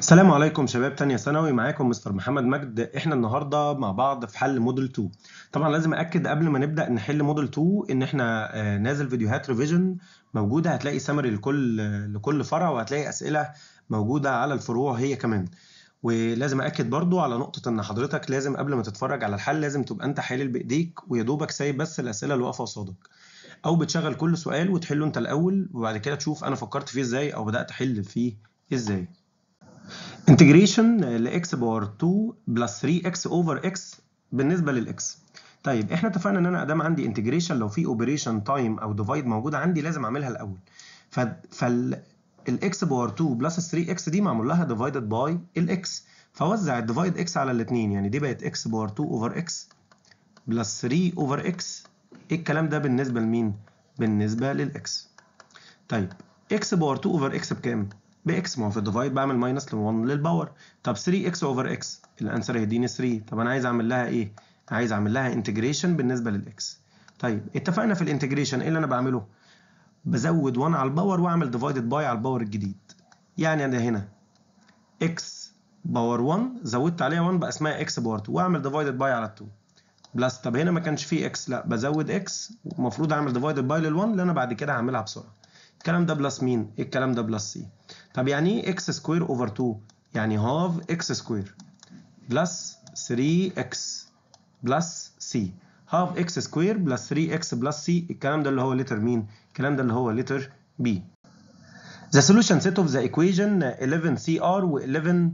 السلام عليكم شباب تانية ثانوي معاكم مستر محمد مجد احنا النهارده مع بعض في حل موديل 2 طبعا لازم اكد قبل ما نبدا نحل موديل 2 ان احنا آه، نازل فيديوهات ريفيجن موجوده هتلاقي سمري لكل لكل فرع وهتلاقي اسئله موجوده على الفروع هي كمان ولازم اكد برضو على نقطه ان حضرتك لازم قبل ما تتفرج على الحل لازم تبقى انت حالل بايديك ويا دوبك سايب بس الاسئله اللي واقفه قصادك او بتشغل كل سؤال وتحله انت الاول وبعد كده تشوف انا فكرت فيه ازاي او بدات احل فيه ازاي انتجريشن لاكس باور 2 بلس 3 اكس اوفر اكس بالنسبه للاكس طيب احنا اتفقنا ان انا ادام عندي انتجريشن لو في اوبريشن تايم او ديفايد موجوده عندي لازم اعملها الاول ف فال الاكس باور 2 بلس 3 اكس دي معمول لها ديفايدد باي الاكس فوزع الديفايد اكس على الاثنين يعني دي بقت اكس باور 2 اوفر اكس بلس 3 اوفر اكس ايه الكلام ده بالنسبه لمين بالنسبه للاكس طيب اكس باور 2 اوفر اكس بكام باكس ما هو في الديفايد بعمل ماينس ل 1 للباور طب 3 اكس اوفر اكس الانسر هيديني 3 طب انا عايز اعمل لها ايه عايز اعمل لها انتجريشن بالنسبه للاكس طيب اتفقنا في الانتجريشن ايه اللي انا بعمله بزود 1 على الباور واعمل ديفايدد باي على الباور الجديد يعني انا هنا اكس باور 1 زودت عليها 1 بقى اسمها اكس باور 2 واعمل ديفايدد باي على 2 بلس طب هنا ما كانش فيه اكس لا بزود اكس ومفروض اعمل ديفايدد باي لل1 اللي انا بعد كده هعملها بسرعه الكلام ده بلس مين الكلام ده بلس سي طب يعني ايه اكس سكوير اوفر 2 يعني هاف اكس سكوير بلس 3 اكس بلس سي هاف اكس سكوير بلس 3 اكس بلس سي الكلام ده اللي هو لتر مين الكلام ده اللي هو لتر بي The solution set of the equation 11CR و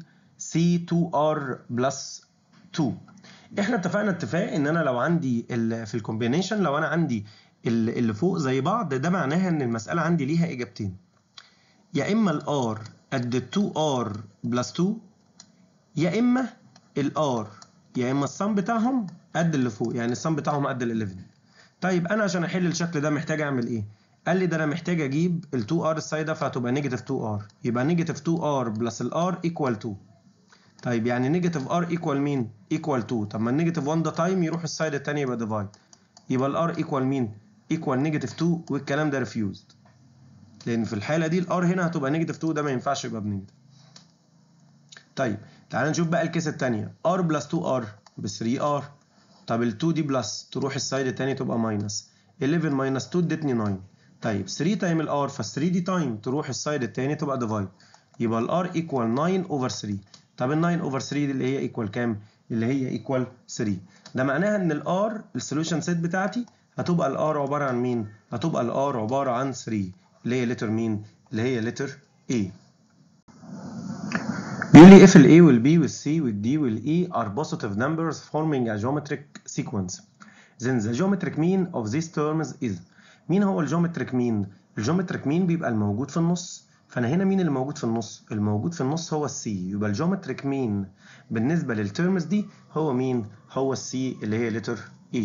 11C2R plus 2 احنا اتفقنا اتفاق ان انا لو عندي ال- في الكومبينيشن لو انا عندي ال- اللي فوق زي بعض ده معناها ان المسألة عندي ليها اجابتين يا اما الار قد 2r بلس 2 يا اما الار يا اما الصم بتاعهم قد اللي فوق يعني الصم بتاعهم قد ال 11 طيب انا عشان احل الشكل ده محتاج اعمل ايه قال لي ده انا محتاج اجيب ال 2r السايده فهتبقى نيجاتيف 2r يبقى نيجاتيف 2r بلس الار ايكوال 2 طيب يعني نيجاتيف r ايكوال مين ايكوال 2 طب ما النيجاتيف 1 ده تايم يروح السايد الثاني يبقى ديفايد يبقى الار ايكوال مين ايكوال نيجاتيف 2 والكلام ده ريفيوزد لان في الحاله دي الار هنا هتبقى نيجاتيف 2 ده ما ينفعش يبقى بنيجاتيف طيب تعال نشوف بقى الكيس الثانيه r بلس 2r ب 3r طب ال 2 دي بلس تروح السايد الثاني تبقى ماينس 11 ماينس 2 ادتني 9 طيب 3 تايم الار فال 3 دي تايم تروح السايد الثاني تبقى ديفايد يبقى الار ايكوال 9 اوفر 3 طب ال 9 اوفر 3 دي اللي هي ايكوال كام اللي هي ايكوال 3 ده معناها ان الار السوليوشن سيت بتاعتي هتبقى الار عباره عن مين هتبقى الار عباره عن 3 اللي هي لتر مين اللي هي لتر A بيقول لي if ال A وال B وال C وال D وال E are positive numbers forming a geometric sequence then the geometric mean of these terms is مين هو الجيومتريك مين الجيومتريك مين بيبقى الموجود في النص فانا هنا مين اللي موجود في النص الموجود في النص هو السي يبقى الجيومتريك مين بالنسبه للترمز دي هو مين هو السي اللي هي لتر E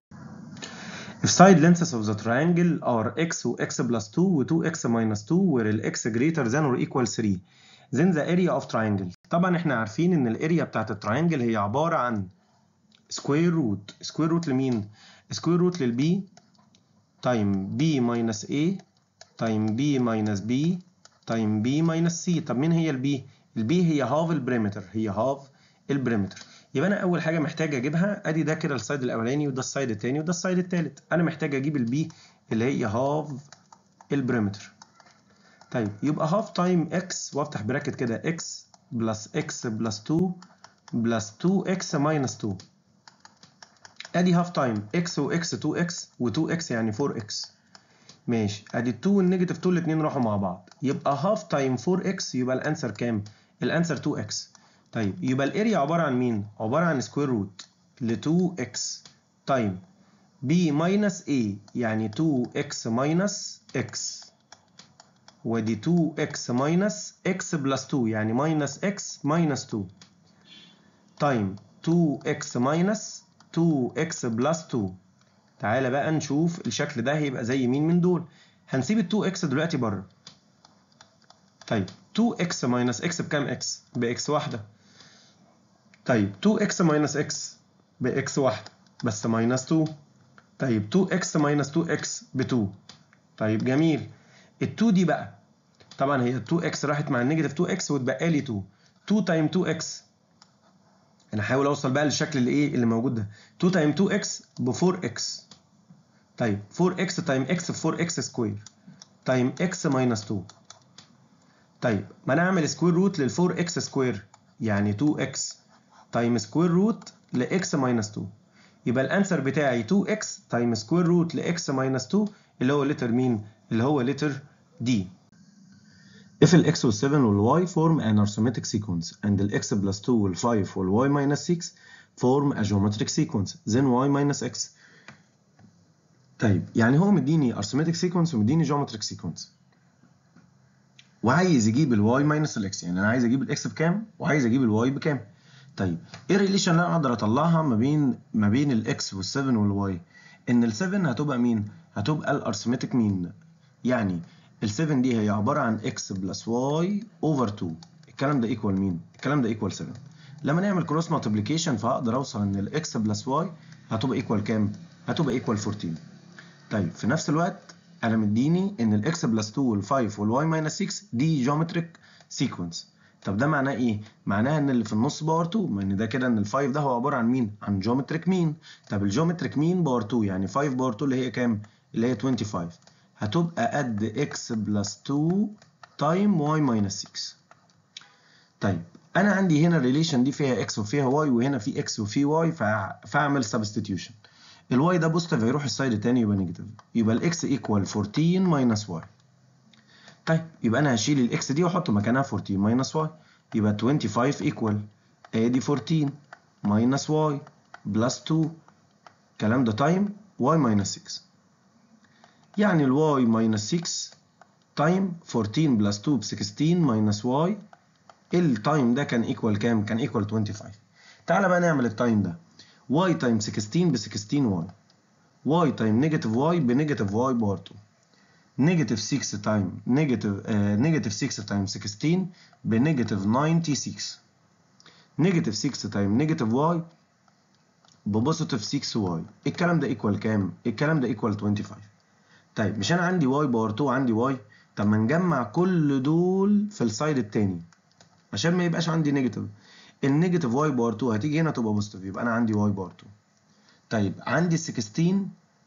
If side lengths of the triangle are x و x plus 2 و 2x minus 2 where ال x greater than or equal 3 then the area of triangle طبعا احنا عارفين ان الاريا بتاعت التراينجل هي عبارة عن square root square root لمين؟ square root للb تايم b minus a تايم b minus b تايم b minus c طب مين هي الb؟ الb هي half البريمتر هي half البريمتر يبقى انا اول حاجه محتاج اجيبها ادي ده كده السايد الاولاني وده السايد الثاني وده السايد الثالث انا محتاج اجيب البي اللي هي هاف البريمتر طيب يبقى هاف تايم اكس وافتح براكت كده اكس بلس اكس بلس 2 بلس 2 اكس ماينس 2 ادي هاف تايم اكس واكس 2 اكس و2 اكس يعني 4 اكس ماشي ادي 2 والنيجاتيف 2 الاثنين راحوا مع بعض يبقى هاف تايم 4 اكس يبقى الانسر كام الانسر 2 اكس طيب يبقى الاريا عبارة عن مين؟ عبارة عن سكوير روت ل 2x تايم b ماينس a يعني 2x ماينس x ودي 2x ماينس x بلس 2 يعني ماينس x ماينس 2 تايم 2x ماينس 2x بلس 2 تعالى بقى نشوف الشكل ده هيبقى زي مين من دول هنسيب ال 2x دلوقتي بره طيب 2x ماينس x بكام x؟ بx واحدة طيب 2x ماينس x بx واحدة بس ماينس 2 طيب 2x ماينس 2x ب 2 طيب جميل ال 2 دي بقى طبعا هي 2x راحت مع النيجاتيف 2x واتبقى لي 2 2 تايم 2 x انا هحاول اوصل بقى للشكل اللي ايه اللي موجود ده 2 تايم 2 x ب 4 x طيب 4 x تايم x ب 4 x سكوير تايم x ماينس 2 طيب ما انا اعمل سكوير روت لل 4 x سكوير يعني 2x تايم سكوير روت ل x ماينس 2 يبقى الانسر بتاعي 2x تايم سكوير روت ل x ماينس 2 اللي هو لتر مين اللي هو لتر D If ال x وال 7 وال y form an arithmetic sequence and ال x plus 2 وال 5 وال y minus 6 form a geometric sequence then y minus x طيب يعني هو مديني arithmetic sequence ومديني geometric sequence وعايز يجيب ال y minus ال x يعني انا عايز اجيب ال x بكام وعايز اجيب ال y بكام طيب ايه الريليشن اللي انا اقدر اطلعها ما بين ما بين ال x وال 7 وال y ان ال 7 هتبقى مين هتبقى الارثمتيك مين يعني ال 7 دي هي عباره عن x بلس y اوفر 2 الكلام ده ايكوال مين الكلام ده ايكوال 7 لما نعمل كروس مالتيبليكيشن فهقدر اوصل ان ال x بلس y هتبقى ايكوال كام هتبقى ايكوال 14 طيب في نفس الوقت انا مديني ان ال x بلس 2 وال 5 وال y ماينس 6 دي جيومتريك سيكونس طب ده معناه ايه؟ معناه ان اللي في النص باور 2 ما ان ده كده ان ال 5 ده هو عباره عن مين؟ عن جيومتريك مين طب الجيومتريك مين باور 2 يعني 5 باور 2 اللي هي كام؟ اللي هي 25 هتبقى قد x بلس 2 تايم y ماينس 6 طيب انا عندي هنا الريليشن دي فيها x وفيها y وهنا في x وفي y فاعمل سبستيتيوشن الواي ده بوزيتيف هيروح السايد التاني يبقى نيجاتيف يبقى الاكس ايكوال 14 ماينس واي طيب يبقى انا هشيل الاكس دي واحط مكانها 14 ماينس واي يبقى 25 ايكوال ادي 14 ماينس واي بلس 2 الكلام ده تايم واي ماينس 6 يعني الواي ماينس 6 تايم 14 بلس 2 ب 16 ماينس واي التايم ده كان ايكوال كام؟ كان ايكوال 25 تعالى بقى نعمل التايم ده y تايم 16 ب 16 y y تايم نيجاتيف y بنيجاتيف y باور 2 نيجاتيف 6 تايم نيجاتيف نيجاتيف 6 تايم 16 بنيجاتيف 96 نيجاتيف 6 تايم نيجاتيف y ببوزيتيف 6 y الكلام ده ايكوال كام؟ الكلام ده ايكوال 25 طيب مش انا عندي y باور 2 عندي y طب ما نجمع كل دول في السايد التاني عشان ما يبقاش عندي نيجاتيف النيجاتيف واي باور 2 هتيجي هنا تبقى بوزيتيف يبقى انا عندي واي باور 2 طيب عندي 16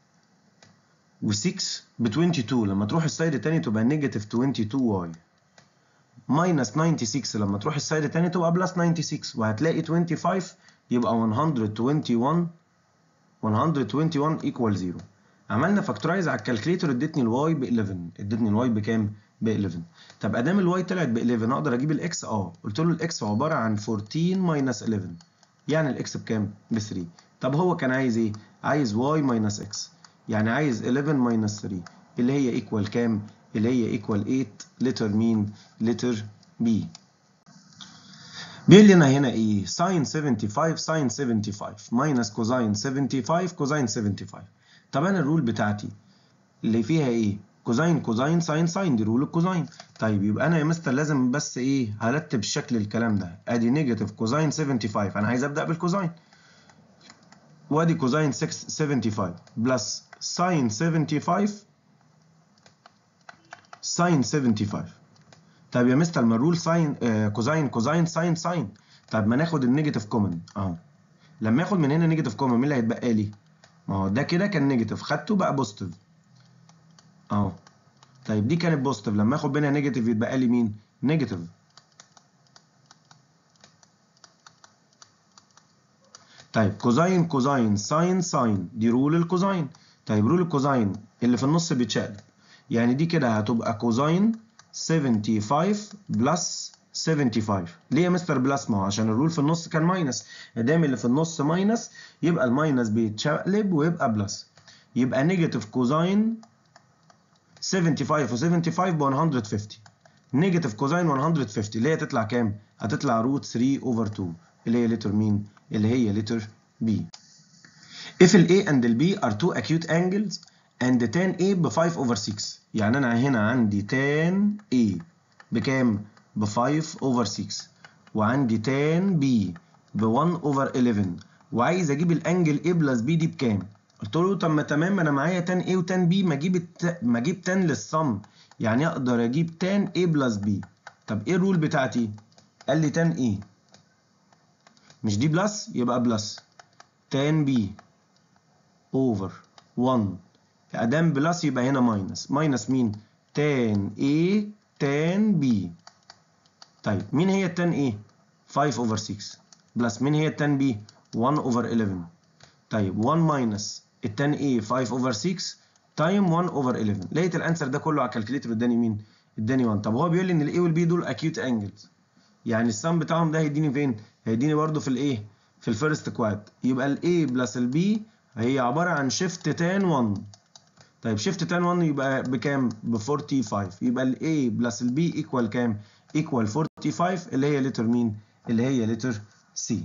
و6 ب 22 لما تروح السايد التاني تبقى نيجاتيف 22 واي ماينس 96 لما تروح السايد التاني تبقى بلس 96 وهتلاقي 25 يبقى 121 121 ايكوال 0 عملنا فاكتورايز على الكالكليتور ادتني الواي ب 11 ادتني الواي بكام؟ ب 11 طب ادام الواي طلعت ب 11 اقدر اجيب الاكس اه قلت له الاكس عباره عن 14 ماينس 11 يعني الاكس بكام؟ ب 3 طب هو كان عايز ايه؟ عايز واي ماينس اكس يعني عايز 11 ماينس 3 اللي هي ايكوال كام؟ اللي هي ايكوال 8 لتر مين؟ لتر بي بيقول لنا هنا ايه؟ ساين 75 ساين 75 ماينس كوزاين 75 كوزاين 75 طب انا الرول بتاعتي اللي فيها ايه؟ كوزاين كوزاين ساين ساين دي رول الكوزاين طيب يبقى انا يا مستر لازم بس ايه هرتب شكل الكلام ده ادي نيجاتيف كوزاين 75 انا عايز ابدا بالكوزاين وادي كوزاين 75 بلس ساين 75 ساين 75 طيب يا مستر ما الرول ساين آه كوزاين كوزاين ساين ساين طب ما ناخد النيجاتيف كومن اهو لما اخد من هنا نيجاتيف كومن مين اللي هيتبقى لي؟ ما هو ده كده كان نيجاتيف خدته بقى بوزيتيف اهو طيب دي كانت بوزيتيف لما اخد منها نيجاتيف يتبقى لي مين؟ نيجاتيف طيب كوزاين كوزاين ساين ساين دي رول الكوزاين طيب رول الكوزاين اللي في النص بيتشقلب يعني دي كده هتبقى كوزاين 75 بلس 75 ليه يا مستر بلس ما هو عشان الرول في النص كان ماينس ادام اللي في النص ماينس يبقى الماينس بيتشقلب ويبقى بلس يبقى نيجاتيف كوزاين 75 و 75 ب 150 نيجاتيف كوزاين 150 اللي هي تطلع كام؟ هتطلع روت 3 اوفر 2 اللي هي لتر مين؟ اللي هي لتر B. If ال A and ال B are two acute angles and tan A ب 5 over 6 يعني أنا هنا عندي tan A بكام؟ ب 5 over 6 وعندي tan B ب 1 over 11 وعايز أجيب الأنجل A بلس B دي بكام؟ قلت له طب ما تمام انا معايا tan A و tan B ما اجيب الت... ما اجيب tan للصم يعني اقدر اجيب tan A بلس B طب ايه الرول بتاعتي؟ قال لي تان ايه مش دي بلس يبقى بلس تان بي اوفر 1 ادام بلس يبقى هنا ماينس ماينس مين تان ايه تان بي طيب مين هي التان ايه 5 اوفر 6 بلس مين هي التان بي 1 اوفر 11 طيب 1 ماينس التان ايه 5 اوفر 6 تايم 1 اوفر 11 لقيت الانسر ده كله على الكالكليتر اداني مين اداني 1 طب هو بيقول لي ان الاي والبي دول اكيوت انجلز يعني السم بتاعهم ده هيديني فين هيديني برده في الايه في الفيرست كواد يبقى الاي بلس البي هي عباره عن شيفت تان 1 طيب شيفت تان 1 يبقى بكام ب 45 يبقى الاي بلس البي ايكوال كام ايكوال 45 اللي هي لتر مين اللي هي لتر سي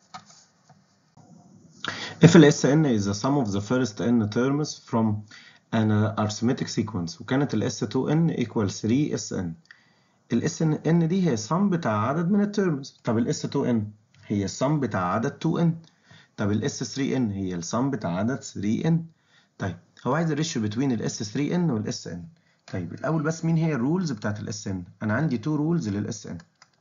If ال Sn is the sum of the first n terms from an arithmetic sequence وكانت ال S2n equal 3Sn ال Sn دي هي sum بتاع عدد من الترمز طب ال S2n هي السم بتاع عدد 2n طب ال S3n هي السم بتاع عدد 3n طيب هو عايز الريشيو بين ال S3n وال Sn طيب الأول بس مين هي الرولز بتاعت ال Sn أنا عندي 2 رولز لل Sn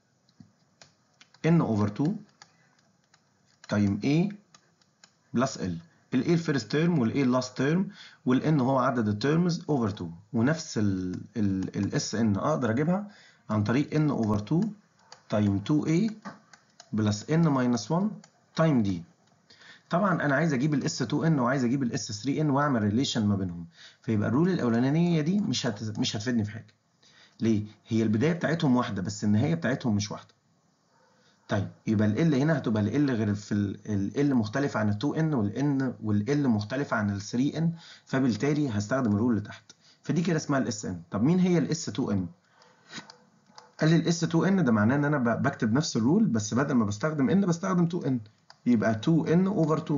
n over 2 تايم a بلس ال ال a الفيرست تيرم وال a اللاست تيرم وال n هو عدد التيرمز over 2 ونفس ال ال ال Sn أقدر أجيبها عن طريق n over 2 تايم 2a بلس n minus 1 تايم d طبعا انا عايز اجيب الاس 2 ان وعايز اجيب الاس 3 ان واعمل ريليشن ما بينهم فيبقى الرول الاولانيه دي مش هت... مش هتفيدني في حاجه ليه هي البدايه بتاعتهم واحده بس النهايه بتاعتهم مش واحده طيب يبقى ال هنا هتبقى ال غير في ال مختلفه عن ال 2 ان والان والال مختلفه عن ال 3 ان فبالتالي هستخدم الرول اللي تحت فدي كده اسمها الاس ان طب مين هي الاس 2 ان قال لي الاس 2 ان ده معناه ان انا بكتب نفس الرول بس بدل ما بستخدم ان بستخدم 2 ان يبقى 2n over 2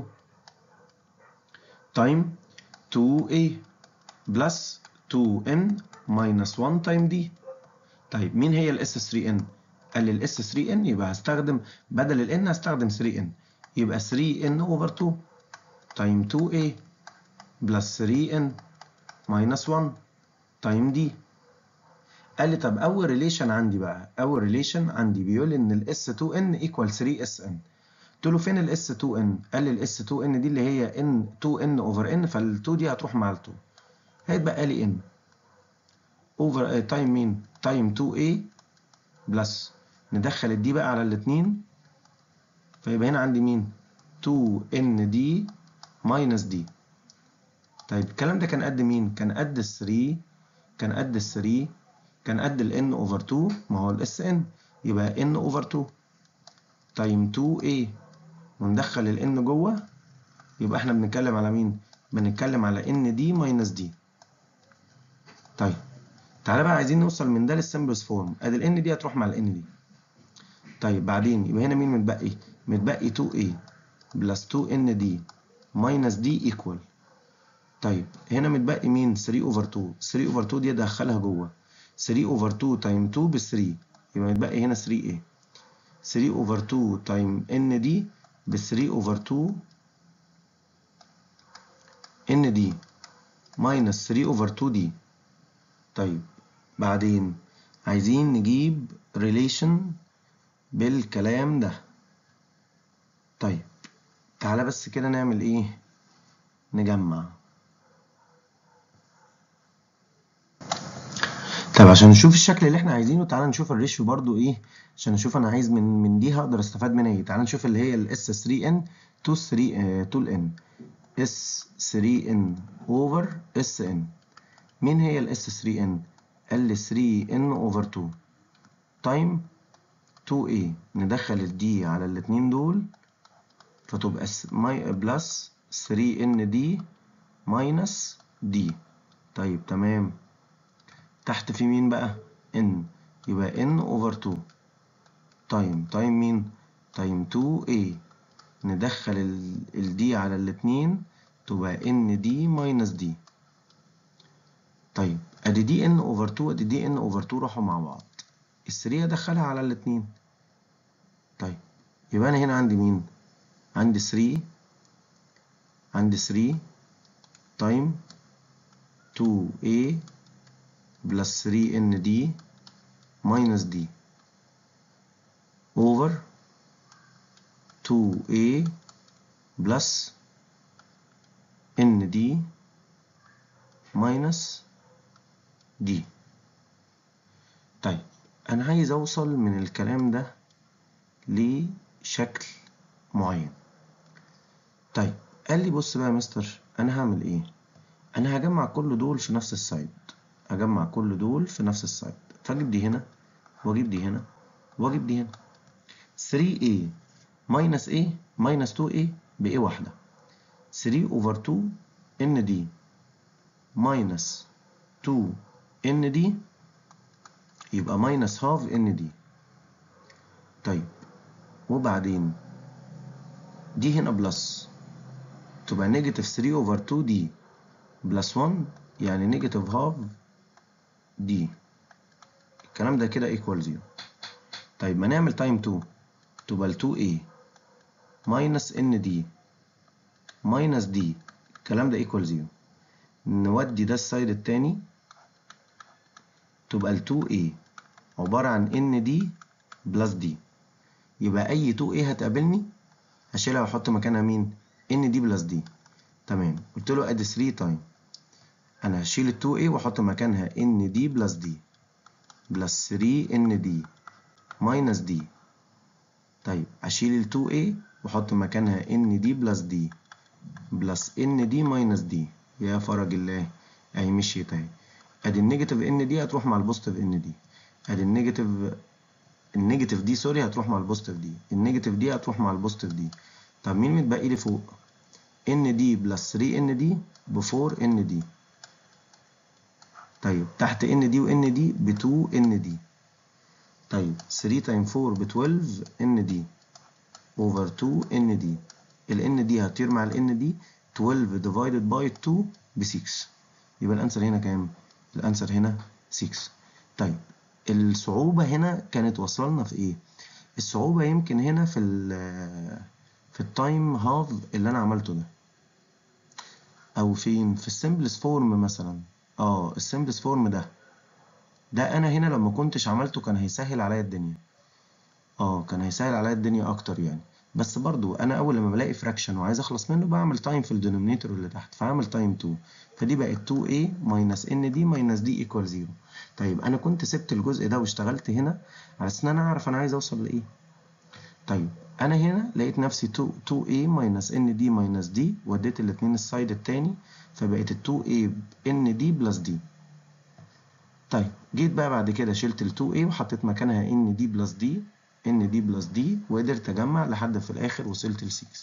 تايم 2a بلس 2n minus 1 تايم d طيب مين هي ال s3n؟ قال لي ال s3n يبقى هستخدم بدل ال n هستخدم 3n يبقى 3n over 2 تايم 2a بلس 3n minus 1 تايم d قال لي طب أول ريليشن عندي بقى أول ريليشن عندي بيقول إن ال s2n equal 3sn قلت له فين الاس 2 ان قال لي الاس 2 ان دي اللي هي ان 2 ان اوفر ان فال2 دي هتروح مع ال2 هيتبقى لي ان اوفر تايم مين تايم 2 a بلس ندخل الدي بقى على الاثنين فيبقى هنا عندي مين 2 ان دي ماينس دي طيب الكلام ده كان قد مين كان قد ال 3 كان قد ال 3 كان قد ال n اوفر 2 ما هو الاس ان يبقى n اوفر 2 تايم 2 a وندخل ال n جوه يبقى احنا بنتكلم على مين بنتكلم على ان دي ماينس دي طيب تعالى بقى عايزين نوصل من ده للسمبلس فورم ادي ال n دي هتروح مع ال n دي طيب بعدين يبقى هنا مين متبقي متبقي 2a بلس 2n دي ماينس دي ايكوال طيب هنا متبقي مين 3 اوفر 2 3 اوفر 2 دي ادخلها جوه 3 اوفر 2 تايم 2 ب 3 يبقى متبقي هنا 3a 3 اوفر 2 تايم n دي ب 3 اوفر 2 ان دي ماينس 3 اوفر 2 دي طيب بعدين عايزين نجيب ريليشن بالكلام ده طيب تعالى بس كده نعمل ايه نجمع طيب عشان نشوف الشكل اللي احنا عايزينه تعالى نشوف الريشيو برضو ايه عشان نشوف انا عايز من من دي هقدر استفاد منها ايه تعالى نشوف اللي هي الاس 3 ان تو 3 تو الان اس 3 ان اوفر اس ان مين هي الاس 3 ان قال لي 3 ان اوفر 2 تايم 2 a ندخل الدي على الاتنين دول فتبقى بلس 3 ان دي ماينس دي طيب تمام تحت في مين بقى n يبقى n over 2 تايم تايم مين تايم 2a ندخل ال d على الاتنين تبقى n d minus d طيب ادي دي n over 2 ادي دي n over 2 راحوا مع بعض ال 3 ادخلها على الاتنين طيب يبقى انا هنا عندي مين عندي 3 عندي 3 تايم 2a بلس 3 ان دي ماينس دي over 2a plus nd minus d طيب أنا عايز أوصل من الكلام ده لشكل معين طيب قال لي بص بقى يا مستر أنا هعمل إيه أنا هجمع كل دول في نفس السايد هجمع كل دول في نفس السايد فأجيب دي هنا وأجيب دي هنا وأجيب دي هنا 3a minus a minus 2a ب a واحدة 3 over 2 nd minus 2 nd يبقى minus half nd طيب وبعدين دي هنا بلس تبقى نيجاتيف 3 over 2 دي بلس 1 يعني نيجاتيف هاف دي الكلام ده كده equal 0 طيب ما نعمل تايم 2 تبقى ال 2a minus nd minus d الكلام ده equal 0 نودي ده السايد التاني تبقى ال 2a عبارة عن nd بلس d يبقى أي 2a هتقابلني هشيلها وأحط مكانها مين؟ nd بلس d تمام قلت له أدي 3 تايم أنا هشيل ال 2a وأحط مكانها nd بلس d بلس 3 nd minus d طيب أشيل ال 2a وأحط مكانها nd بلس d بلس nd minus d يا فرج الله أهي مشيت أهي أدي النيجاتيف nd هتروح مع البوزيتيف nd أدي النيجاتيف النيجاتيف دي سوري هتروح مع البوزيتيف دي النيجاتيف دي هتروح مع البوزيتيف دي طب مين متبقي لي فوق nd بلس 3 nd ب 4 nd طيب تحت nd و nd ب 2 nd طيب 3 تايم 4 ب 12 nd over 2 nd ال nd هتطير مع ال nd 12 divided by 2 ب 6 يبقى الانسر هنا كام؟ الانسر هنا 6 طيب الصعوبة هنا كانت وصلنا في ايه؟ الصعوبة يمكن هنا في ال في التايم هاف اللي انا عملته ده او فين؟ في السمبلس فورم مثلا اه السمبلس فورم ده ده انا هنا لما كنتش عملته كان هيسهل عليا الدنيا اه كان هيسهل عليا الدنيا اكتر يعني بس برضو انا اول لما بلاقي فراكشن وعايز اخلص منه بعمل تايم في الدينومينيتور اللي تحت فهعمل تايم 2 فدي بقت 2a minus nd minus d equal 0 طيب انا كنت سبت الجزء ده واشتغلت هنا على اساس ان انا اعرف انا عايز اوصل لايه طيب انا هنا لقيت نفسي 2 2a minus nd minus d وديت الاثنين السايد التاني فبقت ال 2a nd بلس d طيب جيت بقى بعد كده شلت ال 2a وحطيت مكانها nd بلس d nd بلس d وقدرت اجمع لحد في الاخر وصلت ل 6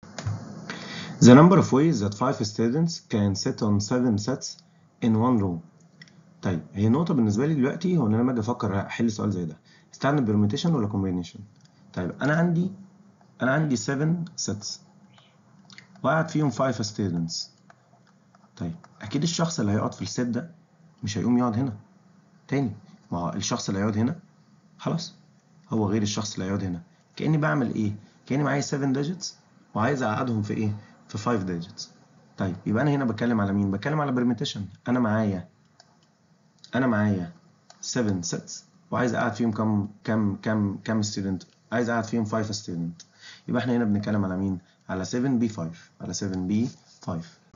The number of ways that five students can sit on seven sets in one row. طيب هي النقطة بالنسبة لي دلوقتي هو إن أنا لما أجي أفكر أحل سؤال زي ده استعمل permutation ولا combination؟ طيب أنا عندي أنا عندي 7 sets وقعد فيهم 5 students طيب أكيد الشخص اللي هيقعد في الست ده مش هيقوم يقعد هنا تاني ما هو الشخص اللي هيقعد هنا خلاص هو غير الشخص اللي هيقعد هنا كأني بعمل إيه؟ كأني معايا 7 digits وعايز أقعدهم في إيه؟ في 5 digits طيب يبقى انا هنا بتكلم على مين بتكلم على permutation انا معايا انا معايا 7 sets وعايز اقعد فيهم كم كم كم كم student عايز اقعد فيهم 5 student يبقى احنا هنا بنتكلم على مين على 7b5 على 7b5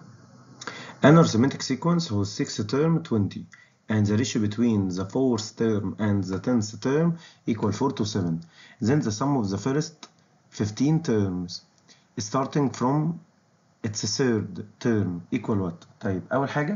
An arithmetic sequence whose sixth term 20 and the ratio between the fourth term and the tenth term equal 4 to 7 then the sum of the first 15 terms starting from its third term equal what طيب اول حاجه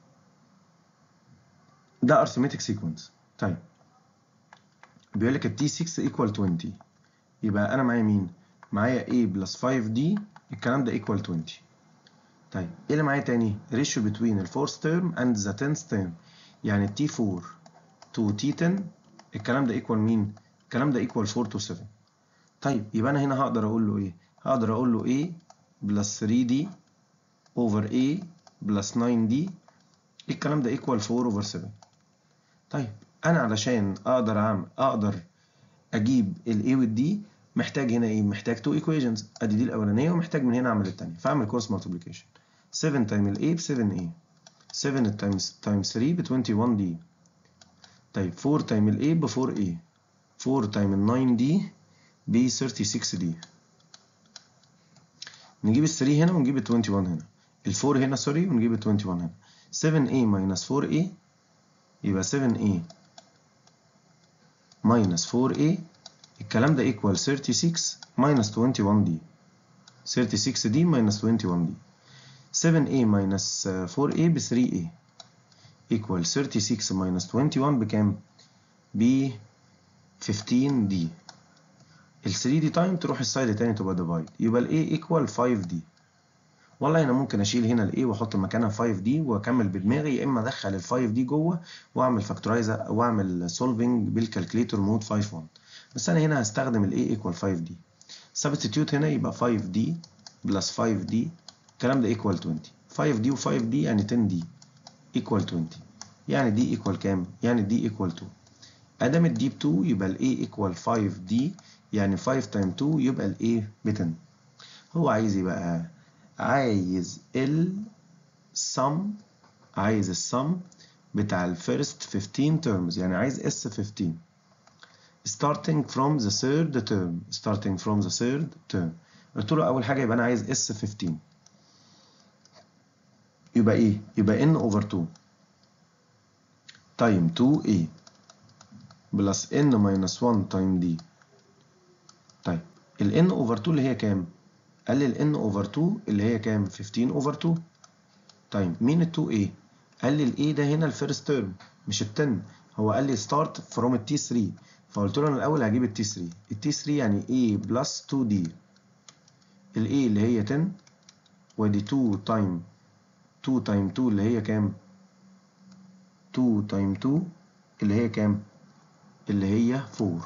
ده arithmetic sequence طيب بيقول لك التي 6 equal 20 يبقى انا معايا مين معايا a plus 5d الكلام ده equal 20 طيب ايه اللي معايا تاني ratio between ال fourth term and the tenth term يعني التي 4 to t 10 الكلام ده equal مين الكلام ده equal 4 to 7 طيب يبقى انا هنا هقدر اقول له ايه هقدر اقول له a بلس 3d over a بلس 9d الكلام ده equal 4 over 7 طيب انا علشان اقدر اعمل اقدر اجيب ال a وال d محتاج هنا ايه محتاج two equations ادي دي الاولانيه ومحتاج من هنا اعمل الثانيه فاعمل cross multiplication 7 تايم ال a ب 7a 7 تايمز تايمز 3 ب 21d طيب 4 تايم ال a ب 4a 4 تايم ال 9d ب 36 دي نجيب ال 3 هنا ونجيب ال 21 هنا ال 4 هنا سوري ونجيب ال 21 هنا 7a minus 4a يبقى 7a minus 4a الكلام ده equal 36 minus 21d 36d minus 21d 7a minus 4a ب 3a equal 36 minus 21 بكام؟ ب 15d ال 3 دي تايم تروح السايد التاني تبقى ديفايد يبقى ال a equal 5d والله انا ممكن اشيل هنا ال a واحط مكانها 5d واكمل بدماغي يا اما ادخل ال 5d جوه واعمل فاكتورايز واعمل سولفنج بالكالكليتور مود 5 1 بس انا هنا هستخدم ال a equal 5d substitute هنا يبقى 5d بلس 5d الكلام ده equal 20 5d و 5d يعني 10d equal 20 يعني d equal كام؟ يعني d equal 2 ادام ال d ب 2 يبقى ال a equal 5d يعني 5 times 2 يبقى ال a ب 10 هو عايز ايه بقى؟ عايز ال sum عايز السم بتاع ال first 15 terms يعني عايز s 15 starting from the third term starting from the third term قلت له اول حاجه يبقى انا عايز s 15 يبقى ايه يبقى n over 2 time 2a plus n minus 1 time d طيب ال n over 2 اللي هي كام قال لي ال n over 2 اللي هي كام 15 over 2 طيب مين ال 2a قال لي ال a ده هنا الفيرست تيرم مش ال 10 هو قال لي start from ال t3 فقلت له انا الاول هجيب ال t3 ال t3 يعني a plus 2d ال a اللي هي 10 ودي 2 تايم 2 تايم 2 اللي هي كام 2 تايم 2 اللي هي كام اللي هي 4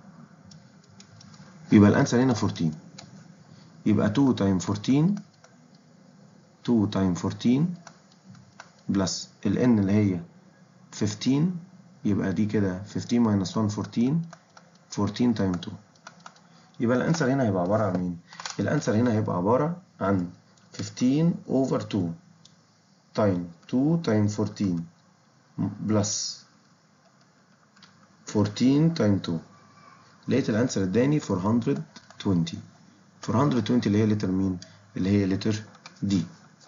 يبقى الانسر هنا 14 يبقى 2 تايم 14 2 تايم 14 بلس ال n اللي هي 15 يبقى دي كده 15 minus 1 14 14 تايم 2 يبقى الانسر هنا هيبقى عبارة عن مين؟ الانسر هنا هيبقى عبارة عن 15 over 2 تايم 2 تايم 14 بلس 14 تايم 2 لقيت الانسر اداني 420 420 اللي هي لتر مين؟ اللي هي لتر دي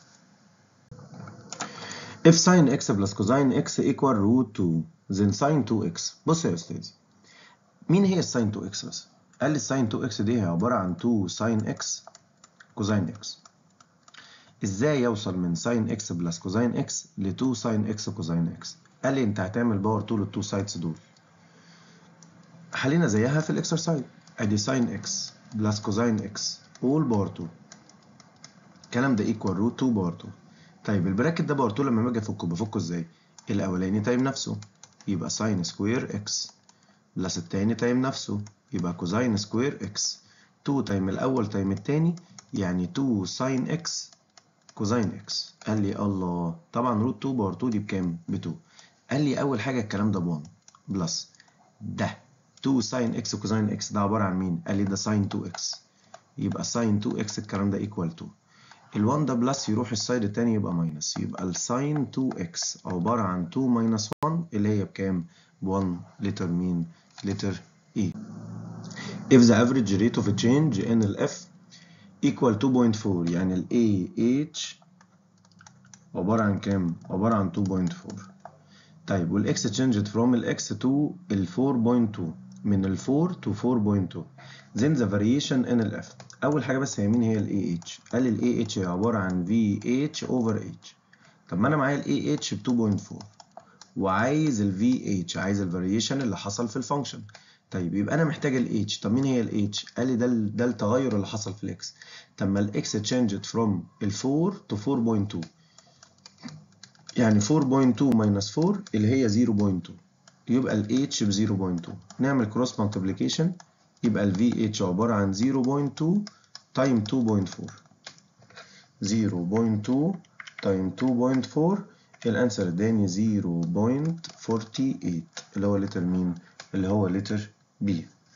if sin x plus cosine x equal root 2 then sin 2x بص يا استاذ مين هي الساين 2x بس؟ قال لي الساين 2x دي هي عبارة عن 2 sin x cosine x ازاي يوصل من sin x بلس cosine x ل 2 sin x cosine x قال لي انت هتعمل باور 2 للتو سايدز دول حلينا زيها في الاكسرسايز ادي sin x بلس cosine x all باور 2 الكلام ده equal root 2 باور 2 طيب البراكت ده باور 2 لما باجي افكه بفكه ازاي؟ الاولاني تايم نفسه يبقى ساين سكوير اكس بلس التاني تايم نفسه يبقى كوزاين سكوير اكس 2 تايم الاول تايم التاني يعني 2 ساين اكس كوزاين اكس قال لي الله طبعا روت 2 باور 2 دي بكام؟ ب 2 قال لي اول حاجه الكلام ده ب 1 بلس ده 2 ساين اكس كوزاين اكس ده عباره عن مين؟ قال لي ده ساين 2 اكس يبقى ساين 2 اكس الكلام ده ايكوال 2 ال1 ده بلس يروح السايد التاني يبقى ماينس يبقى الساين 2x عبارة عن 2 ماينس 1 اللي هي بكام؟ ب 1 لتر مين؟ لتر E. If the average rate of change in ال F equal 2.4 يعني ال AH عبارة عن كام؟ عبارة عن 2.4 طيب وال X changed from ال X to ال 4.2 من ال 4 to 4.2 then the variation in ال F اول حاجه بس هي مين هي الاي اتش قال لي الاي اتش هي عباره عن في اتش اوفر اتش طب ما انا معايا الاي اتش ب 2.4 وعايز الفي اتش عايز الفاريشن اللي حصل في الفانكشن طيب يبقى انا محتاج الاتش طب مين هي الاتش قال لي ده ده التغير اللي حصل في الاكس طب ما الاكس تشينجد فروم ال 4 تو 4.2 يعني 4.2 ماينس 4 اللي هي 0.2 يبقى الاتش ب 0.2 نعمل كروس مالتيبليكيشن يبقى ال VH عبارة عن 0.2 تايم 2.4 0.2 تايم 2.4 الانسر اداني 0.48 اللي هو لتر مين؟ اللي هو لتر B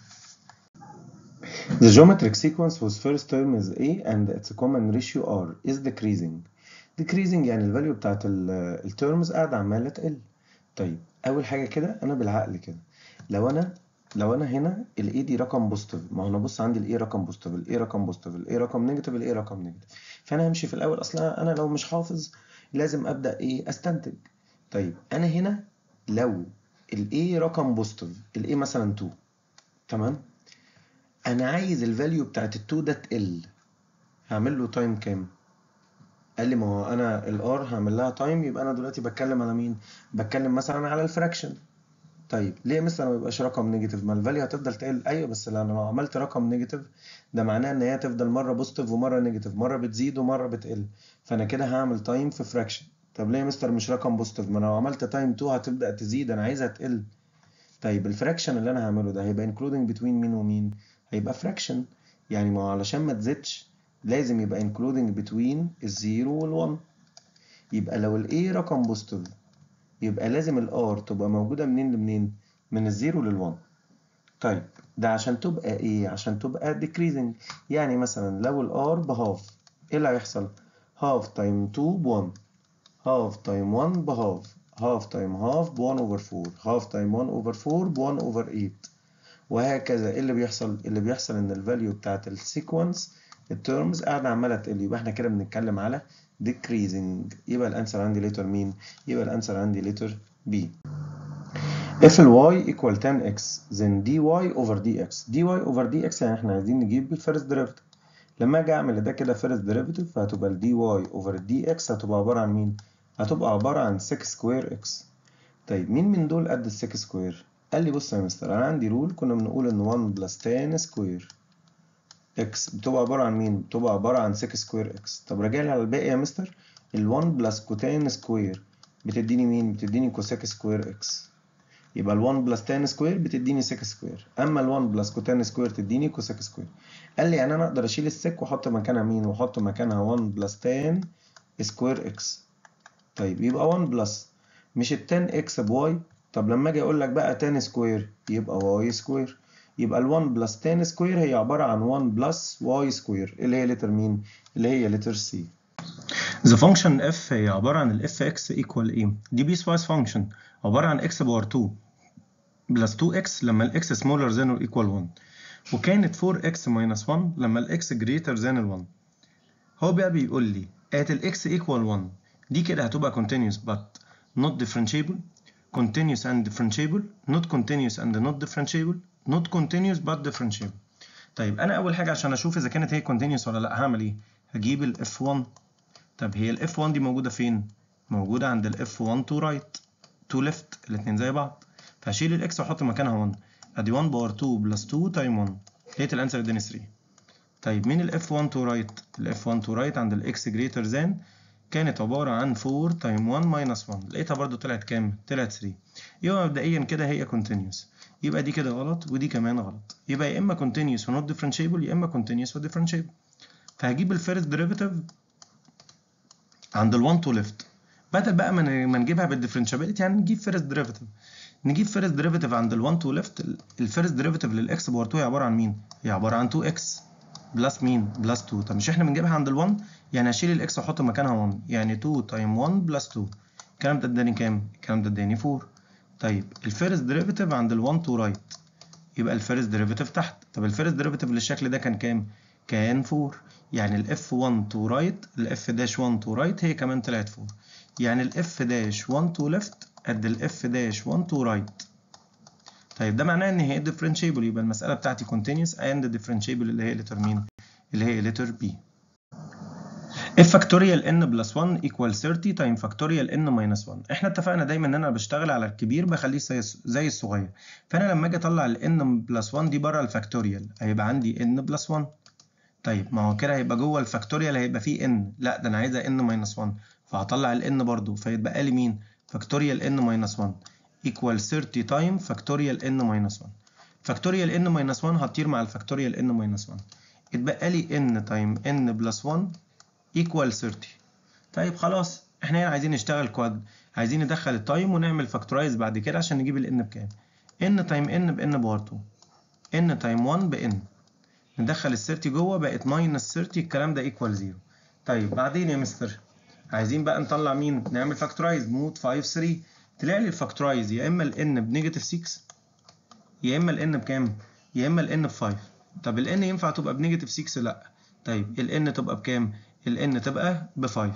The geometric sequence whose first term is A and its common ratio R is decreasing decreasing يعني الفاليو بتاعت التيرمز قاعدة عمالة تقل طيب أول حاجة كده أنا بالعقل كده لو أنا لو انا هنا الاي دي رقم بوزيتيف ما هو انا بص عندي الاي رقم بوزيتيف الاي رقم بوزيتيف الاي رقم نيجاتيف الاي رقم نيجاتيف فانا همشي في الاول اصلا انا لو مش حافظ لازم ابدا ايه استنتج طيب انا هنا لو الاي رقم بوزيتيف الاي مثلا 2 تمام انا عايز الفاليو بتاعت ال2 ده تقل هعمل له تايم كام قال لي ما هو انا الار هعمل لها تايم يبقى انا دلوقتي بتكلم على مين بتكلم مثلا على الفراكشن طيب ليه مثلا ما يبقاش رقم نيجاتيف ما الفاليو هتفضل تقل ايوه بس لو انا لو عملت رقم نيجاتيف ده معناه ان هي تفضل مره بوزيتيف ومره نيجاتيف مره بتزيد ومره بتقل فانا كده هعمل تايم في فراكشن طب ليه يا مستر مش رقم بوزيتيف ما انا لو عملت تايم 2 هتبدا تزيد انا عايزها تقل طيب الفراكشن اللي انا هعمله ده هيبقى including between مين ومين هيبقى فراكشن يعني ما هو علشان ما تزيدش لازم يبقى including between الزيرو والون يبقى لو الاي رقم بوزيتيف يبقى لازم الار تبقى موجودة منين لمنين من الزيرو للون طيب ده عشان تبقى ايه عشان تبقى decreasing يعني مثلا لو الار بهاف ايه اللي هيحصل هاف تايم 2 ب 1 هاف تايم 1 بهاف هاف تايم هاف ب 1 اوفر 4 هاف تايم 1 اوفر 4 ب 1 اوفر 8 وهكذا ايه اللي بيحصل اللي بيحصل ان الفاليو بتاعت السيكونس التيرمز قاعده عماله تقل يبقى احنا كده بنتكلم على decreasing يبقى الانسر عندي ليتر مين يبقى الانسر عندي ليتر B if ال y equal 10x then dy over dx dy over dx يعني احنا عايزين نجيب الفيرست ديريفيتيف لما اجي اعمل ده كده فيرست ديريفيتيف فهتبقى ال dy over dx هتبقى عباره عن مين هتبقى عباره عن 6 سكوير x طيب مين من دول قد ال 6 سكوير قال لي بص يا مستر انا عندي رول كنا بنقول ان 1 بلس 10 سكوير اكس بتبقى عبارة عن مين؟ بتبقى عبارة عن 6 سكوير اكس طب راجع لي على الباقي يا مستر ال 1 بلس كوتان سكوير بتديني مين؟ بتديني كوسيك سكوير اكس يبقى ال 1 بلس 10 سكوير بتديني 6 سكوير اما ال 1 بلس كوتان سكوير تديني كوسيك سكوير قال لي يعني انا اقدر اشيل السك واحط مكانها مين؟ واحط مكانها 1 بلس 10 سكوير اكس طيب يبقى 1 بلس مش ال 10 اكس بواي طب لما اجي اقول لك بقى 10 سكوير يبقى واي سكوير يبقى ال 1 بلس 10 سكوير هي عبارة عن 1 بلس واي سكوير اللي هي لتر مين؟ اللي هي لتر سي. The function f هي عبارة عن ال fx equal ايه؟ دي piecewise function عبارة عن x باور 2 بلس 2x لما ال x smaller than or equal 1 وكانت 4x minus 1 لما ال x greater than ال 1 هو بقى بيقول لي at ال x equal 1 دي كده هتبقى continuous but not differentiable continuous and differentiable not continuous and not differentiable not continuous but differentiable طيب انا اول حاجه عشان اشوف اذا كانت هي continuous ولا لا هعمل ايه هجيب ال f1 طب هي ال f1 دي موجوده فين موجوده عند ال f1 to right to left الاثنين زي بعض فهشيل الاكس واحط مكانها 1 ادي 1 باور 2 بلس 2 تايم 1 لقيت الانسر اداني 3 طيب مين ال f1 to right ال f1 to right عند ال x greater than كانت عبارة عن 4 تايم 1 ماينس 1 لقيتها برضو طلعت كام؟ طلعت 3 يبقى مبدئيا كده هي continuous يبقى دي كده غلط ودي كمان غلط يبقى يا اما continuous و not differentiable يا اما continuous و differentiable فهجيب الفيرست ديريفيتيف عند ال 1 تو ليفت بدل بقى ما نجيبها بالديفرنشابيلتي يعني نجيب فيرست ديريفيتيف نجيب فيرست ديريفيتيف عند ال 1 تو ليفت الفيرست ديريفيتيف للاكس باور 2 هي عباره عن مين؟ هي عباره عن 2 اكس بلس مين؟ بلس 2 طب مش احنا بنجيبها عند ال 1 يعني هشيل الاكس واحط مكانها 1 يعني 2 تايم 1 بلس 2 الكلام ده اداني كام؟ الكلام ده اداني 4 طيب الفيرست ديريفيتيف عند ال 1 تو رايت يبقى الفيرست ديريفيتيف تحت طب الفيرست ديريفيتيف للشكل ده كان كام؟ كان 4 يعني الاف 1 تو رايت الاف داش 1 تو رايت هي كمان طلعت 4 يعني الاف داش 1 تو ليفت قد الاف داش 1 تو رايت طيب ده معناه ان هي differentiable يبقى المسألة بتاعتي continuous and differentiable اللي هي letter مين؟ اللي هي letter B. if factorial n plus 1 equal 30 times factorial n minus 1 احنا اتفقنا دايما ان انا بشتغل على الكبير بخليه زي الصغير فانا لما اجي اطلع ال n plus 1 دي بره الفاكتوريال هيبقى عندي n plus 1 طيب ما هو كده هيبقى جوه الفاكتوريال هيبقى فيه n لا ده انا عايزها n minus 1 فهطلع ال n برضو فيتبقى لي مين؟ factorial n minus 1 equal 30 time factorial n minus 1 factorial n minus 1 هتطير مع الفactorial n minus 1 اتبقى لي n time n plus 1 equal 30 طيب خلاص احنا هنا عايزين نشتغل كواد عايزين ندخل التايم ونعمل فاكتورايز بعد كده عشان نجيب ال n بكام n time n ب n باور 2 n time 1 ب n ندخل ال 30 جوه بقت minus 30 الكلام ده equal 0 طيب بعدين يا مستر عايزين بقى نطلع مين نعمل فاكتورايز مود 5 3 طلع لي الفاكتورايز يا اما ال n بنيجاتيف 6 يا اما الان بكام يا اما الان ب 5 طب الان ينفع تبقى بنيجاتيف 6 لا طيب الان تبقى بكام الان تبقى ب 5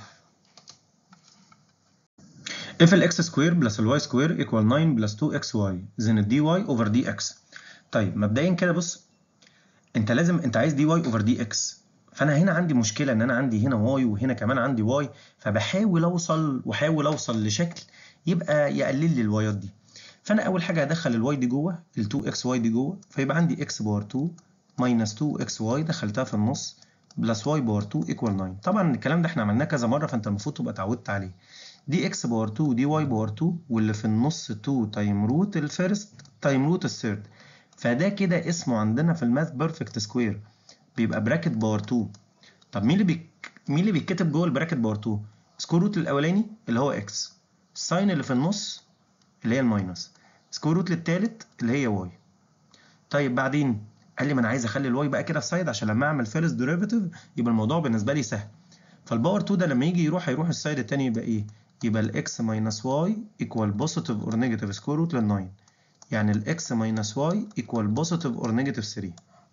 if ال x square plus ال y square equal 9 plus 2xy then ال dy over dx طيب مبدئيا كده بص انت لازم انت عايز dy over dx فانا هنا عندي مشكله ان انا عندي هنا y وهنا كمان عندي y فبحاول اوصل واحاول اوصل لشكل يبقى يقلل لي الوايات دي فانا اول حاجه هدخل الواي دي جوه ال 2 اكس واي دي جوه فيبقى عندي اكس باور 2 ماينس 2 اكس واي دخلتها في النص بلس واي باور 2 ايكوال 9 طبعا الكلام ده احنا عملناه كذا مره فانت المفروض تبقى اتعودت عليه دي اكس باور 2 دي واي باور 2 واللي في النص 2 تايم روت الفيرست تايم روت الثيرد فده كده اسمه عندنا في الماث بيرفكت سكوير بيبقى براكت باور 2 طب مين اللي بيك... مين اللي بيتكتب جوه البراكت باور 2 سكوير روت الاولاني اللي هو اكس الساين اللي في النص اللي هي الماينس سكوير روت للتالت اللي هي واي طيب بعدين قال لي ما انا عايز اخلي الواي بقى كده في سايد عشان لما اعمل فيرست ديريفيتيف يبقى الموضوع بالنسبه لي سهل فالباور 2 ده لما يجي يروح هيروح السايد التاني يبقى ايه يبقى الاكس ماينس واي ايكوال بوزيتيف اور نيجاتيف سكوير روت لل 9 يعني الاكس ماينس واي ايكوال بوزيتيف اور نيجاتيف 3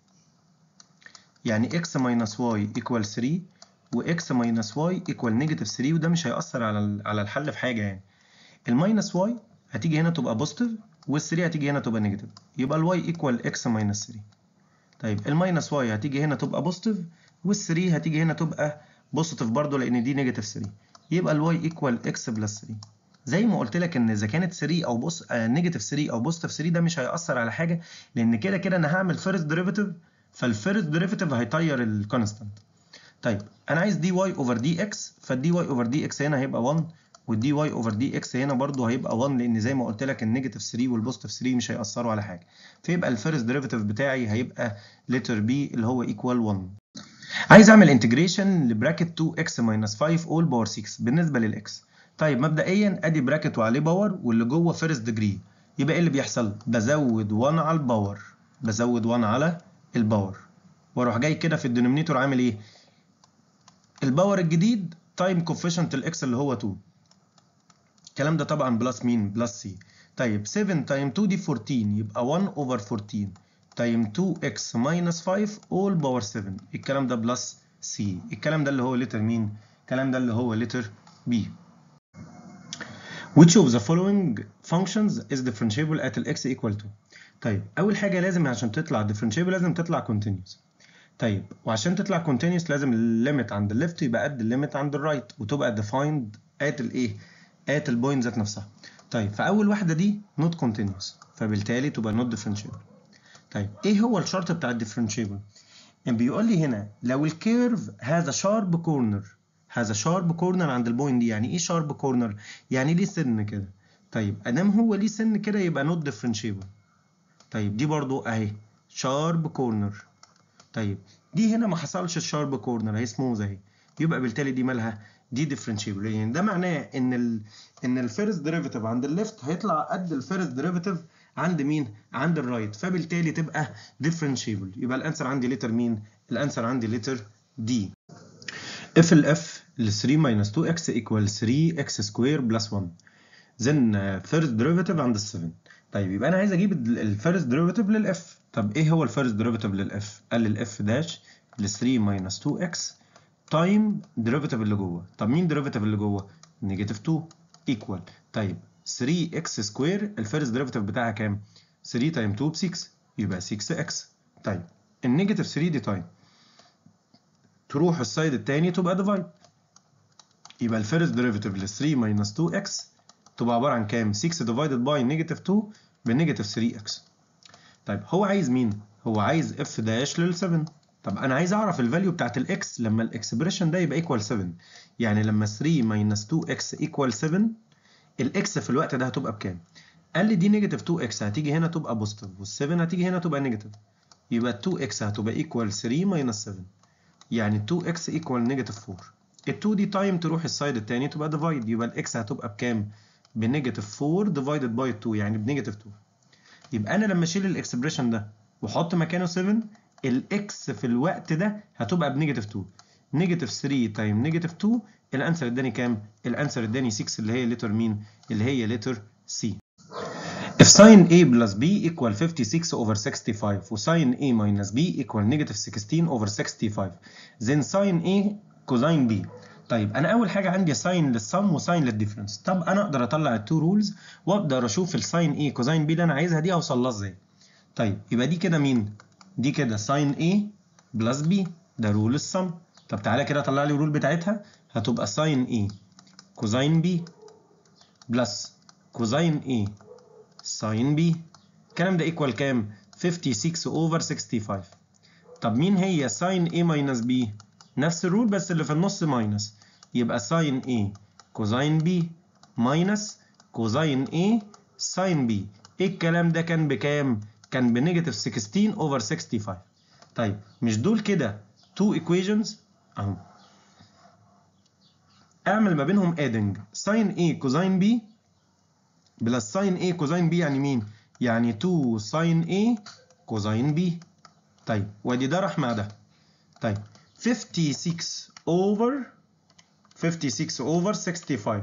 يعني اكس ماينس واي ايكوال 3 واكس ماينس واي ايكوال نيجاتيف 3 وده مش هيأثر على على الحل في حاجه يعني الماينس واي هتيجي هنا تبقى بوزيتيف وال3 هتيجي هنا تبقى نيجاتيف يبقى الواي ايكوال اكس ماينس 3 طيب الماينس واي هتيجي هنا تبقى بوزيتيف وال3 هتيجي هنا تبقى بوزيتيف برضه لان دي نيجاتيف 3 يبقى الواي ايكوال اكس بلس 3 زي ما قلت لك ان اذا كانت 3 او بص نيجاتيف 3 او بوزيتيف 3 ده مش هيأثر على حاجه لان كده كده انا هعمل فيرست ديريفيتيف فالفيرست ديريفيتيف هيطير الكونستانت طيب انا عايز دي واي اوفر دي اكس فالدي واي اوفر دي اكس هنا هيبقى 1 والدي واي اوفر دي اكس هنا برضو هيبقى 1 لان زي ما قلت لك النيجاتيف 3 والبوزيتيف 3 مش هيأثروا على حاجه فيبقى الفيرست ديريفيتيف بتاعي هيبقى لتر بي اللي هو ايكوال 1 عايز اعمل انتجريشن لبراكت 2 اكس ماينس 5 اول باور 6 بالنسبه للاكس طيب مبدئيا ادي براكت وعليه باور واللي جوه فيرست ديجري يبقى ايه اللي بيحصل بزود 1 على الباور بزود 1 على الباور واروح جاي كده في الدينومينيتور عامل ايه الباور الجديد تايم كوفيشنت الاكس اللي هو 2 الكلام ده طبعا بلس مين بلس سي طيب 7 تايم 2 دي 14 يبقى 1 اوفر 14 تايم 2 اكس ماينس 5 اول باور 7 الكلام ده بلس سي الكلام ده اللي هو لتر مين الكلام ده اللي هو لتر بي which of the following functions is differentiable at x equal to طيب اول حاجه لازم عشان تطلع differentiable لازم تطلع continuous طيب وعشان تطلع continuous لازم الليميت عند الليفت يبقى قد الليميت عند الرايت وتبقى defined at الايه at البوينت ذات نفسها طيب فاول واحده دي not continuous فبالتالي تبقى not differentiable طيب ايه هو الشرط بتاع الديفرنشيبل يعني بيقول لي هنا لو الكيرف هذا شارب كورنر هذا شارب كورنر عند البوينت دي يعني ايه شارب كورنر يعني ليه سن كده طيب ادام هو ليه سن كده يبقى نوت ديفرنشيبل طيب دي برضو اهي شارب كورنر طيب دي هنا ما حصلش الشارب كورنر هي سموز اهي يبقى بالتالي دي مالها دي ديفرنشيبل يعني ده معناه ان ال ان الفيرست ديريفيتيف عند الليفت هيطلع قد الفيرست ديريفيتيف عند مين عند الرايت فبالتالي تبقى ديفرنشيبل يبقى الانسر عندي لتر مين الانسر عندي لتر دي اف الاف ل 3 minus 2x equal 3x square plus 1 then uh, first derivative عند ال 7 طيب يبقى انا عايز اجيب الفيرست ديريفيتيف للاف طب ايه هو الفيرست ديريفيتيف للاف قال لي الاف داش ل 3 minus 2x تايم ديريفيتيف اللي جوه طب مين ديريفيتيف اللي جوه نيجاتيف 2 ايكوال طيب 3x سكوير الفيرست ديريفيتيف بتاعها كام 3 تايم 2 ب 6 يبقى 6x طيب النيجاتيف 3 دي تايم تروح السايد التاني تبقى ديفايد يبقى الفيرست ديريفيتيف ل 3 ماينس 2x تبقى عباره عن كام 6 ديفايدد باي نيجاتيف 2 بنيجاتيف 3x طيب هو عايز مين هو عايز اف داش لل 7 طب انا عايز اعرف الفاليو بتاعت الاكس لما الاكسبريشن ده يبقى ايكوال 7 يعني لما 3 ماينس 2x ايكوال 7 الاكس في الوقت ده هتبقى بكام قال لي دي نيجاتيف 2x هتيجي هنا تبقى بوزيتيف وال7 هتيجي هنا تبقى نيجاتيف يبقى 2x هتبقى ايكوال 3 ماينس 7 يعني 2x ايكوال نيجاتيف 4 ال 2 دي تايم تروح السايد التاني تبقى ديفايد يبقى الاكس هتبقى بكام بنيجاتيف 4 ديفايدد باي 2 يعني بنيجاتيف 2 يبقى انا لما اشيل الاكسبريشن ده واحط مكانه 7 الاكس في الوقت ده هتبقى بنيجاتيف 2 نيجاتيف 3 تايم نيجاتيف 2 الانسر اداني كام الانسر اداني 6 اللي هي لتر مين اللي هي لتر سي If sin A plus B equal 56 over 65 و sin A minus B equal negative 16 over 65 then sin A cosine B طيب انا اول حاجه عندي ساين للسم وساين للديفرنس طب انا اقدر اطلع التو رولز واقدر اشوف الساين ايه كوزاين بي اللي انا عايزها دي اوصل لها ازاي طيب يبقى دي كده مين دي كده ساين ايه بلس بي ده رول السم طب تعالى كده طلع لي الرول بتاعتها هتبقى ساين ايه كوزاين بي بلس كوزاين ايه ساين بي الكلام ده ايكوال كام 56 اوفر 65 طب مين هي ساين A ماينس B نفس الرول بس اللي في النص ماينس يبقى ساين A كوزاين B ماينس كوزاين A ساين B ايه الكلام ده كان بكام كان بنيجاتيف 16 اوفر 65 طيب مش دول كده تو ايكويشنز اهو اعمل ما بينهم ادنج ساين A كوزاين B بلس ساين A كوزاين B يعني مين يعني 2 ساين A كوزاين B طيب وادي ده راح مع ده طيب 56 over 56 over 65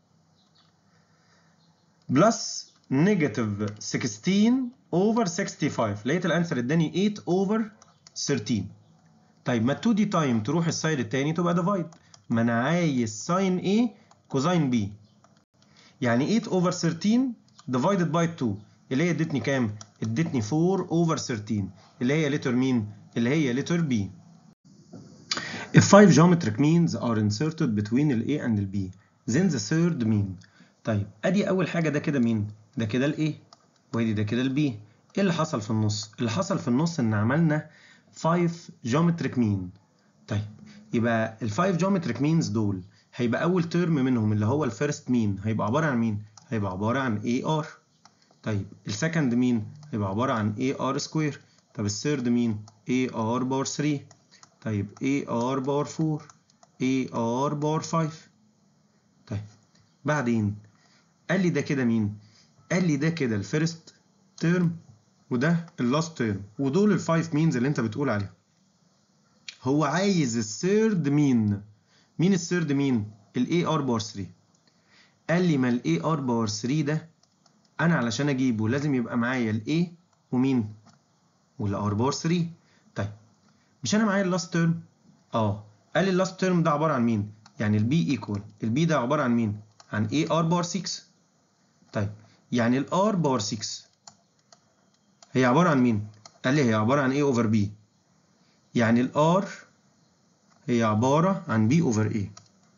بلس نيجاتيف 16 over 65 لقيت الانسر اداني 8 over 13 طيب ما 2 دي تايم تروح السايد التاني تبقى ديفايد ما انا عايز ساين A كوزاين B يعني 8 over 13 divided by 2 اللي هي ادتني كام؟ ادتني 4 over 13 اللي هي لتر مين؟ اللي هي لتر B. If five geometric means are inserted between ال A and ال B, then the third mean. طيب ادي اول حاجه ده كده مين؟ ده كده ال A وادي ده كده ال B. ايه اللي حصل في النص؟ اللي حصل في النص ان عملنا 5 geometric mean. طيب يبقى ال 5 geometric means دول هيبقى اول ترم منهم اللي هو الفيرست مين هيبقى عباره عن مين؟ هيبقى عباره عن AR. طيب السكند مين؟ هيبقى عبارة عن AR سكوير طب الثيرد مين؟ AR باور 3 طيب AR باور 4 AR باور 5 طيب بعدين قال لي ده كده مين؟ قال لي ده كده الفيرست تيرم وده اللاست تيرم ودول الفايف مينز اللي انت بتقول عليهم هو عايز الثيرد مين مين الثيرد مين؟ الاي ار باور 3 قال لي ما الاي ار باور 3 ده انا علشان اجيبه لازم يبقى معايا الاي ومين والار باور 3 طيب مش انا معايا اللاست تيرم اه قال لي اللاست تيرم ده عباره عن مين يعني البي ايكوال البي ده عباره عن مين عن اي ار باور 6 طيب يعني الار باور 6 هي عباره عن مين قال لي هي عباره عن ايه اوفر بي يعني الار هي عباره عن بي اوفر ايه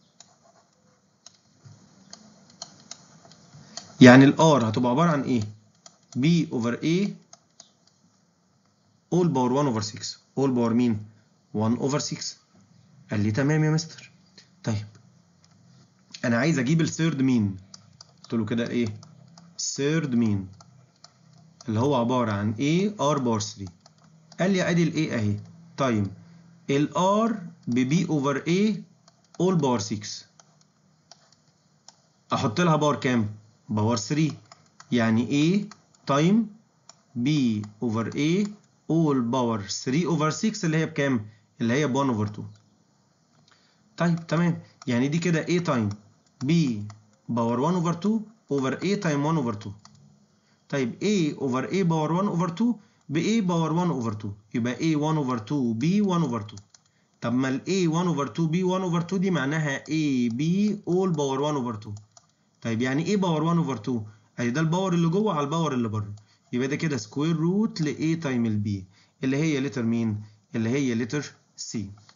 يعني الار هتبقى عباره عن ايه b over a all باور 1 over 6 all باور مين 1 over 6 قال لي تمام يا مستر طيب انا عايز اجيب الثيرد مين قلت له كده ايه الثيرد مين اللي هو عباره عن a r باور 3 قال لي ادي ال a اهي تايم ال r ب b over a all باور 6 احط لها باور كام باور 3 يعني A تايم B over A all باور 3 over 6 اللي هي بكام؟ اللي هي ب 1 over 2 طيب تمام يعني دي كده A تايم B باور 1 over 2 over A تايم 1 over 2 طيب A over A باور 1 over 2 ب A باور 1 over 2 يبقى A 1 over 2 B 1 over 2 طب ما ال A 1 over 2 B 1 over 2 دي معناها A B all باور 1 over 2 طيب يعني ايه باور 1 اوفر 2 ادي ده الباور اللي جوه على الباور اللي بره يبقى ده كده سكوير روت ل A تايم ال B اللي هي لتر مين اللي هي لتر C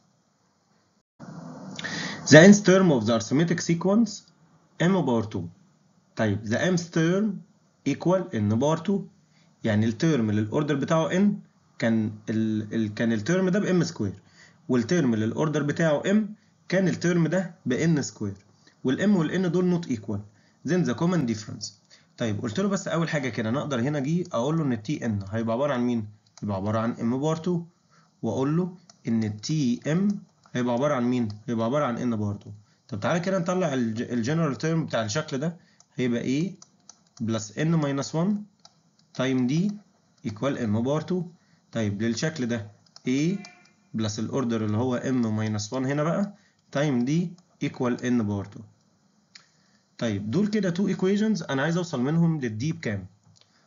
the nth term of the arithmetic sequence m باور 2 طيب the mth term equal n باور 2 يعني الترم اللي الاوردر بتاعه n كان ال... ال... كان الترم ده ب m سكوير والترم اللي الاوردر بتاعه m كان الترم ده ب n سكوير والام والان دول نوت ايكوال then the common difference طيب قلت له بس اول حاجه كده انا اقدر هنا اجي اقول له ان التي ان هيبقى عباره عن مين يبقى عباره عن ام باور 2 واقول له ان التي ام هيبقى عباره عن مين هيبقى عباره عن ان باور 2 طب تعالى كده نطلع الجنرال تيرم بتاع الشكل ده هيبقى a بلس n ماينس 1 تايم دي ايكوال ام باور 2 طيب للشكل ده a بلس الاوردر اللي هو m ماينس 1 هنا بقى تايم دي equal n باور 2 طيب دول كده تو equations انا عايز اوصل منهم للدي بكام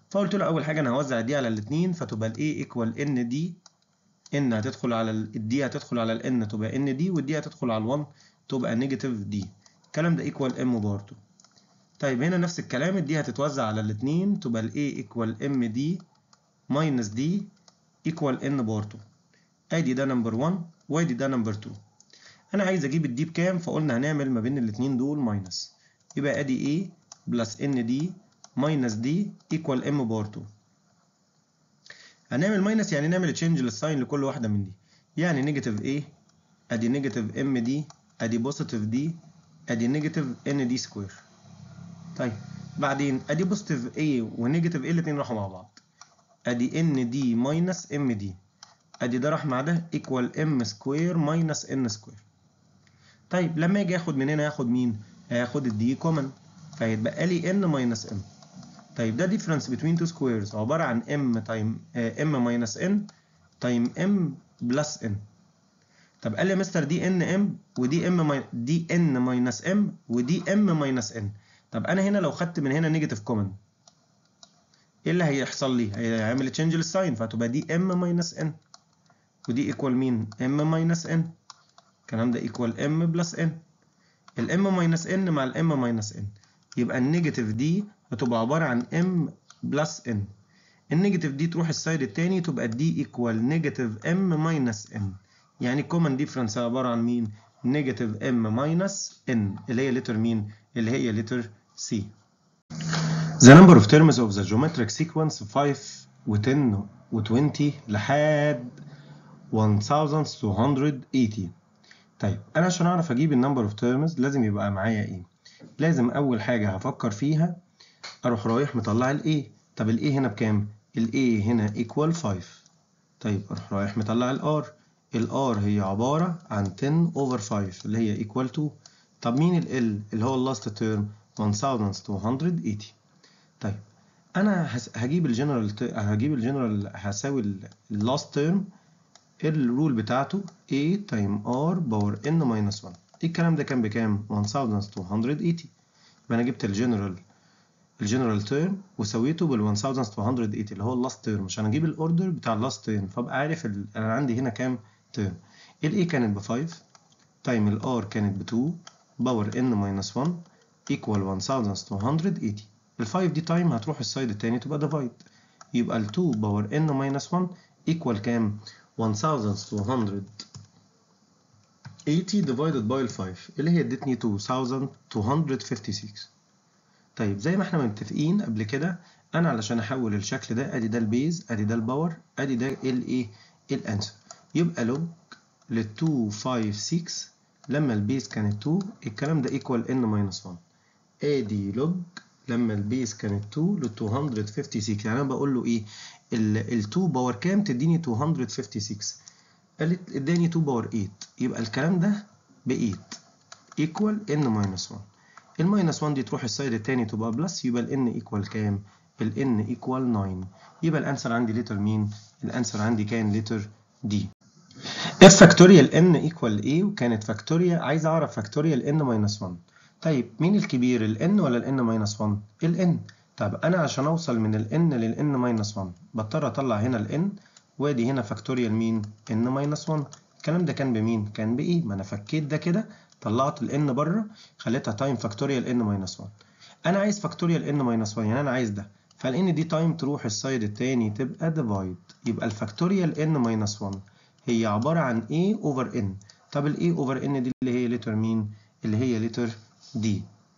فقلت له اول حاجه انا هوزع دي على الاثنين فتبقى الاي ايكوال ان دي ان هتدخل على الدي هتدخل على الان تبقى ان دي والدي هتدخل على ال1 تبقى نيجاتيف دي الكلام ده ايكوال ام برضه طيب هنا نفس الكلام الدي هتتوزع على الاثنين تبقى الاي ايكوال ام دي ماينس دي ايكوال ان برضه ادي ده نمبر 1 وادي ده نمبر 2 انا عايز اجيب الدي بكام فقلنا هنعمل ما بين الاثنين دول ماينس يبقى ادي A بلس ان دي ماينس دي ايكوال ام بار 2 هنعمل ماينس يعني نعمل تشينج للساين لكل واحده من دي يعني نيجاتيف A ادي نيجاتيف ام دي ادي بوزيتيف دي ادي نيجاتيف ان دي سكوير طيب بعدين ادي بوزيتيف A ونيجاتيف A الاثنين راحوا مع بعض ادي ان دي ماينس ام دي ادي ده راح مع ده ايكوال ام سكوير ماينس ان سكوير طيب لما اجي اخد من هنا اخد مين هاخد الدي كومن فيتبقى لي ان ماينس ام طيب ده difference between two squares عبارة عن m تايم m minus n تايم m بلس n طب قال لي يا مستر دي ان ام ودي ام ماي... دي ان ماينس ام ودي ام ماينس ان طب انا هنا لو خدت من هنا نيجاتيف كومن ايه اللي هيحصل لي هيعمل تشينج للساين فهتبقى دي ام ماينس ان ودي ايكوال مين ام ماينس ان الكلام ده ايكوال ام بلس ان الام ماينس ان مع الام ماينس ان يبقى النيجاتيف دي هتبقى عبارة عن m بلس n النيجاتيف دي تروح السايد التاني تبقى دي ايكوال نيجاتيف m ماينس n يعني الكومن ديفرنس عبارة عن مين؟ نيجاتيف m ماينس n اللي هي لتر مين؟ اللي هي لتر C The number of terms of the geometric sequence 5 و 10 و 20 لحد 1280 طيب انا عشان اعرف اجيب النمبر اوف تيرمز لازم يبقى معايا ايه؟ لازم اول حاجة هفكر فيها اروح رايح مطلع الاي طب الاي هنا بكام الاي هنا ايكوال 5 طيب اروح رايح مطلع الار الار هي عباره عن 10 اوفر 5 اللي هي ايكوال 2 طب مين ال اللي هو اللاست تيرم 1280 طيب انا هجيب الجنرال هجيب الجنرال هساوي اللاست تيرم الرول بتاعته a تايم r باور n ماينس 1 الكلام ده كان بكام 1280 يبقى انا جبت الجنرال الجنرال تيرم وسويته بال 1280 اللي هو اللاست تيرم عشان اجيب الاوردر بتاع اللاست تيرم فابقى عارف ال... انا عندي هنا كام تيرم الاي كانت ب 5 تايم الار كانت ب 2 باور ان ماينس 1 ايكوال 1280 ال 5 دي تايم هتروح السايد التاني تبقى ديفايد يبقى ال 2 باور ان ماينس 1 ايكوال كام 1280 divided by ال 5 اللي هي ادتني 2256 طيب زي ما احنا متفقين قبل كده انا علشان احول الشكل ده ادي ده البيز ادي ده الباور ادي ده الايه الانسر يبقى لوج لل 256 لما البيز كانت 2 الكلام ده ايكوال ان ماينس 1 ادي لوج لما البيز كانت 2 لل 256 يعني انا بقول له ايه ال 2 باور كام تديني 256 قالت اداني 2 باور 8 يبقى الكلام ده ب 8 ايكوال ان ماينس 1 الماينس 1 دي تروح السايد التاني تبقى بلس يبقى ال n ايكوال كام؟ ال n ايكوال 9 يبقى الانسر عندي لتر مين؟ الانسر عندي كان لتر D if فاكتوريال n ايكوال a وكانت فاكتوريال عايز اعرف فاكتوريال n ماينس 1 طيب مين الكبير ال n ولا ال n ماينس 1؟ ال n طب انا عشان اوصل من ال n لل n ماينس 1 بضطر اطلع هنا ال n وادي هنا فاكتوريال مين؟ n ماينس 1 الكلام ده كان بمين؟ كان بايه؟ ما انا فكيت ده كده طلعت ال n بره خليتها تايم فاكتوريال n ماينس 1 انا عايز فاكتوريال n ماينس 1 يعني انا عايز ده فال n دي تايم تروح السايد التاني تبقى ديفايد يبقى الفاكتوريال n ماينس 1 هي عبارة عن a over n طب ال a over n دي اللي هي لتر مين؟ اللي هي لتر d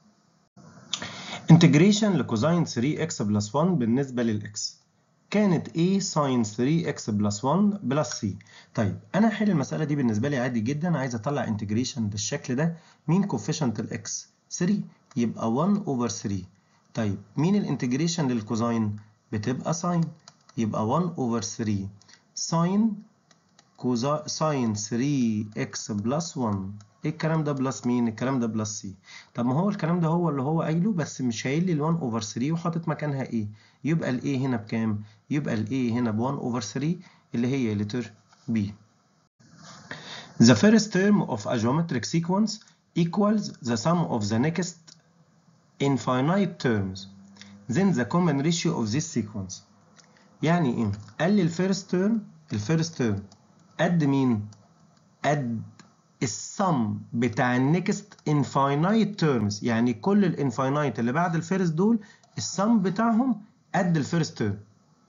انتجريشن لكوزين 3x بلس 1 بالنسبة للx كانت a sin 3x بلس 1 بلس c طيب انا هحل المسألة دي بالنسبة لي عادي جدا عايز اطلع انتجريشن بالشكل ده مين كوفيشنت الاكس 3 يبقى 1 over 3 طيب مين الانتجريشن للكوزين بتبقى ساين يبقى 1 over 3 ساين كوزا ساين 3x بلس 1 ايه الكلام ده بلس مين الكلام ده بلس سي طب ما هو الكلام ده هو اللي هو قايله بس مش قايل لي ال 1 اوفر 3 وحاطط مكانها ايه يبقى ال a هنا بكام يبقى ال a هنا ب 1 اوفر 3 اللي هي لتر b the first term of a geometric sequence equals the sum of the next infinite terms then the common ratio of this sequence يعني ايه قال لي الفيرست تيرم الفيرست تيرم قد مين قد السم بتاع النكست انفاينايت تيرمز يعني كل الانفاينايت اللي بعد الفيرست دول السم بتاعهم قد الفيرست تيرم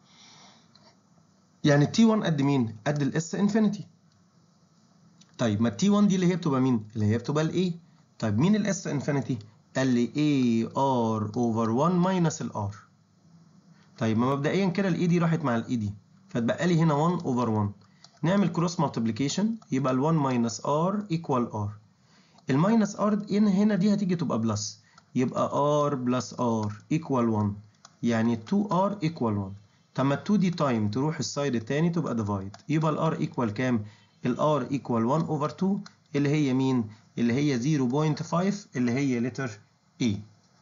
يعني التي 1 قد مين قد الاس انفينيتي طيب ما التي 1 دي اللي هي بتبقى مين اللي هي بتبقى الاي طيب مين الاس انفينيتي قال لي اي ار اوفر 1 ماينس الار طيب ما مبدئيا كده الاي دي راحت مع الاي دي فتبقى لي هنا 1 اوفر 1 نعمل كروس مالتيبليكيشن يبقى ال 1 ماينس ار ايكوال ار الماينس ار هنا دي هتيجي تبقى بلس يبقى ار بلس ار ايكوال 1 يعني 2 ار ايكوال 1 طب ما ال 2 دي تايم تروح السايد التاني تبقى ديفايد يبقى الار ايكوال كام؟ الار ايكوال 1 اوفر 2 اللي هي مين؟ اللي هي 0.5 اللي هي لتر E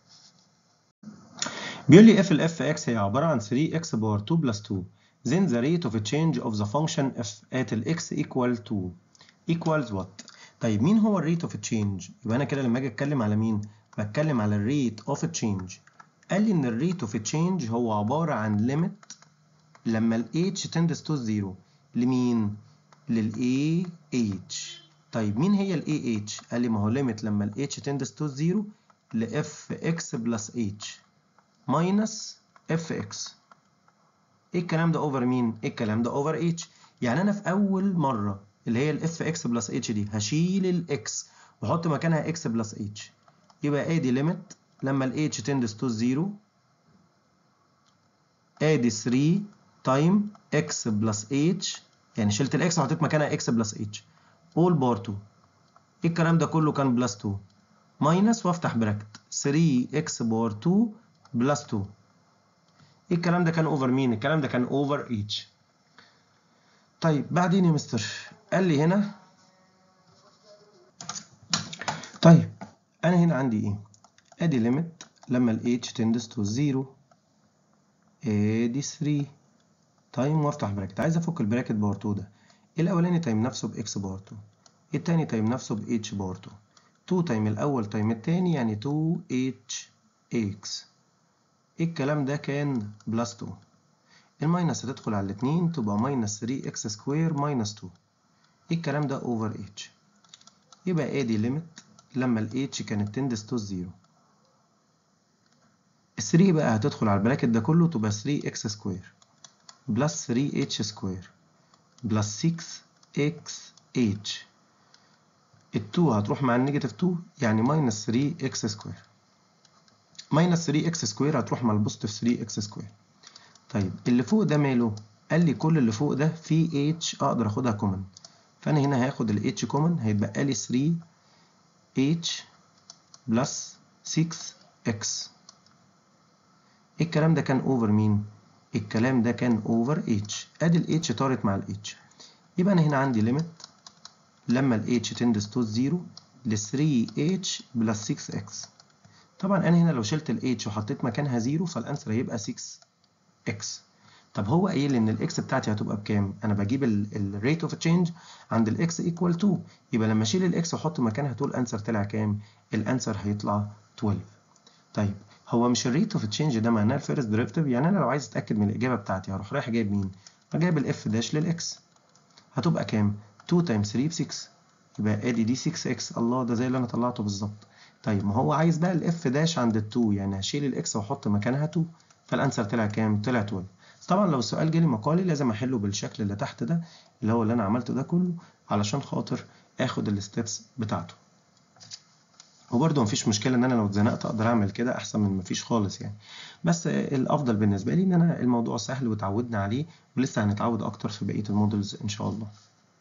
بيقول لي اف الاف اكس هي عباره عن 3 x بار 2 بلس 2 then the rate of change of the function f at ال x equal to equals what طيب مين هو الريت اوف تشينج يبقى انا كده لما اجي اتكلم على مين بتكلم على الريت اوف تشينج قال لي ان الريت اوف تشينج هو عباره عن ليميت لما ال h tends to 0 لمين لل AH طيب مين هي ال AH قال لي ما هو ليميت لما ال h tends to 0 ل fx بلس h ماينس fx ايه الكلام ده اوفر مين ايه الكلام ده اوفر h يعني انا في اول مره اللي هي ال fx بلس h دي هشيل ال x واحط مكانها x بلس h يبقى ادي ليميت لما ال h tends to 0 ادي 3 تايم x بلس h يعني شلت الاكس وحطيت مكانها x بلس h all بار 2 ايه الكلام ده كله كان بلس 2 ماينس وافتح براكت 3x بار 2 بلس 2 ايه الكلام ده كان اوفر مين الكلام ده كان اوفر h طيب بعدين يا مستر قال لي هنا طيب انا هنا عندي ايه ادي ليميت لما ال h tends to 0 ادي 3 تايم وافتح براكت عايز افك البراكت بار 2 ده الاولاني تايم نفسه باكس بار 2 التاني تايم نفسه ب h بار 2 2 تايم الاول تايم التاني يعني 2 h x الكلام ده كان بلس 2 الماينس هتدخل على الاتنين تبقى ماينس 3 اكس سكوير ماينس 2 الكلام ده اوفر h يبقى ادي ليميت لما ال h كانت تندس تو 0 ال 3 بقى هتدخل على البراكت ده كله تبقى 3 اكس سكوير بلس 3 اتش سكوير بلس 6 اكس اتش ال 2 هتروح مع النيجاتيف 2 يعني ماينس 3 اكس سكوير ماينس 3 اكس سكوير هتروح مع البوزيتيف 3 اكس سكوير طيب اللي فوق ده ماله قال لي كل اللي فوق ده فيه اتش اقدر اخدها كومن فانا هنا هاخد الاتش كومن هيتبقى لي 3 اتش بلس 6 اكس الكلام ده كان اوفر مين الكلام ده كان اوفر اتش ادي الاتش طارت مع الاتش يبقى انا هنا عندي ليميت لما الاتش تندس تو 0 ل 3 اتش بلس 6 اكس طبعا انا هنا لو شلت الاتش وحطيت مكانها 0 فالانسر هيبقى 6 اكس طب هو قايل ان الاكس بتاعتي هتبقى بكام انا بجيب الريت اوف تشينج عند الاكس ايكوال 2 يبقى لما اشيل الاكس واحط مكانها 2 الانسر طلع كام الانسر هيطلع 12 طيب هو مش الريت اوف تشينج ده معناه الفيرست ديريفيتيف يعني انا لو عايز اتاكد من الاجابه بتاعتي هروح رايح جايب مين جايب الاف داش للاكس هتبقى كام 2 تايمز 3 ب 6 يبقى ادي دي 6 اكس الله ده زي اللي انا طلعته بالظبط طيب ما هو عايز بقى الاف داش عند ال2 يعني هشيل الاكس واحط مكانها 2 فالانسر طلع كام طلع 12 طبعا لو السؤال جالي مقالي لازم احله بالشكل اللي تحت ده اللي هو اللي انا عملته ده كله علشان خاطر اخد الستبس بتاعته وبرضه مفيش مشكلة إن أنا لو اتزنقت أقدر أعمل كده أحسن من مفيش خالص يعني بس الأفضل بالنسبة لي إن أنا الموضوع سهل وتعودنا عليه ولسه هنتعود أكتر في بقية المودلز إن شاء الله.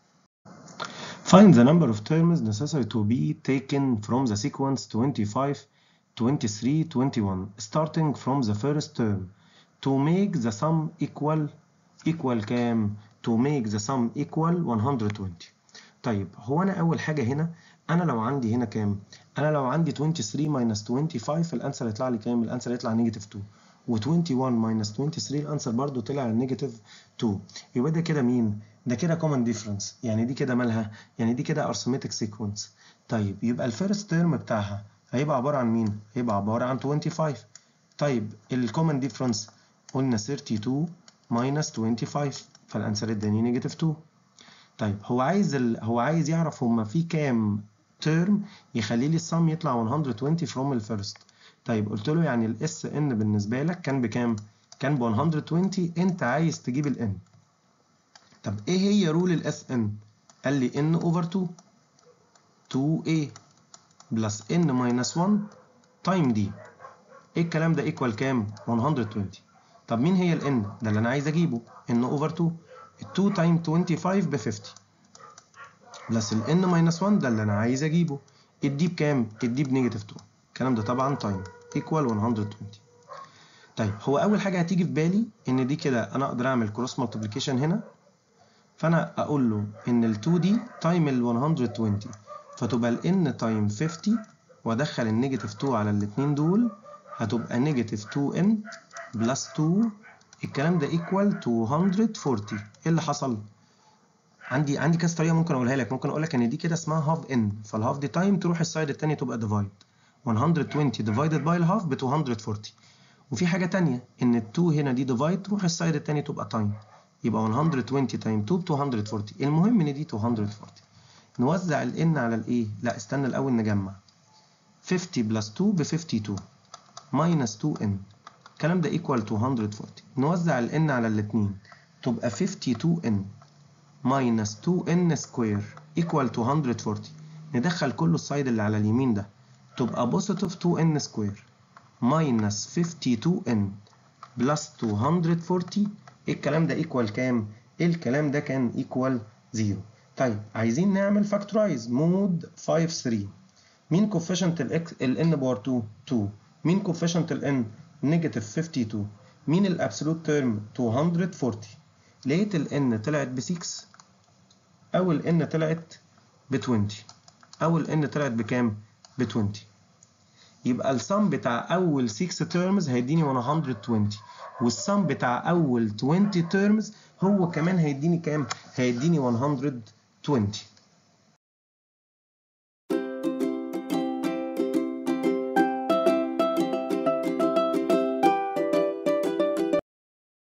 Find the number of terms necessary to be taken from the sequence 25, 23, 21 starting from the first term to make the sum equal equal كام؟ to make the sum equal 120 طيب هو أنا أول حاجة هنا أنا لو عندي هنا كام؟ أنا لو عندي 23 minus 25 الأنسر يطلع لي كام؟ الأنسر يطلع نيجاتيف 2 و 21 minus 23 الأنسر برضو طلع نيجاتيف 2 يبقى ده كده مين؟ ده كده common difference يعني دي كده مالها؟ يعني دي كده arithmetic sequence طيب يبقى الفيرست تيرم بتاعها هيبقى عبارة عن مين؟ هيبقى عبارة عن 25 طيب الكومن ديفرنس قلنا 32 minus 25 فالانسر اداني نيجاتيف 2 طيب هو عايز ال... هو عايز يعرف هما في كام ترم يخلي لي السم يطلع 120 from الفيرست طيب قلت له يعني الاس ان بالنسبه لك كان بكام كان ب 120 انت عايز تجيب الان طب ايه هي رول الاس ان قال لي ان اوفر 2 2a بلس n minus 1 تايم دي ايه الكلام ده ايكوال كام 120 طب مين هي ال n ده اللي انا عايز اجيبه n اوفر 2 ال 2 تايم 25 ب 50 بلس ال n minus 1 ده اللي انا عايز اجيبه الدي بكام الدي بنيجاتيف 2 الكلام ده طبعا تايم ايكوال 120 طيب هو اول حاجه هتيجي في بالي ان دي كده انا اقدر اعمل كروس مالتيبليكيشن هنا فانا اقول له ان ال 2 دي تايم ال 120 فتبقى ال n تايم 50 وادخل النيجاتيف 2 على الاثنين دول هتبقى نيجاتيف 2n بلس 2 الكلام ده ايكوال 240 ايه اللي حصل؟ عندي عندي كذا طريقه ممكن اقولها لك ممكن اقول لك ان دي كده اسمها هاف ان فالهاف دي تايم تروح السايد الثاني تبقى ديفايد 120 ديفايدد باي الهاف ب 240 وفي حاجه ثانيه ان ال 2 هنا دي ديفايد تروح السايد الثاني تبقى تايم يبقى 120 تايم 2 ب 240 المهم ان دي 240 نوزع ال n على الايه لا استنى الاول نجمع 50 بلس 2 ب 52 minus 2n الكلام ده equal 240 نوزع ال n على الاثنين تبقى 52n minus 2n square equal 240 ندخل كل السايد اللي على اليمين ده تبقى positive 2n square minus 52n plus 240 الكلام ده equal كام؟ الكلام ده كان equal 0 طيب عايزين نعمل فاكتورايز مود 5 3 مين كوفيشنت الاكس ال n باور 2 2 مين كوفيشنت ال n نيجاتيف 52 مين الابسولوت تيرم 240 لقيت ال n طلعت ب 6 او ال n طلعت ب 20 او ال n طلعت بكام ب 20 يبقى السم بتاع اول 6 تيرمز هيديني 120 والسم بتاع اول 20 تيرمز هو كمان هيديني كام هيديني 120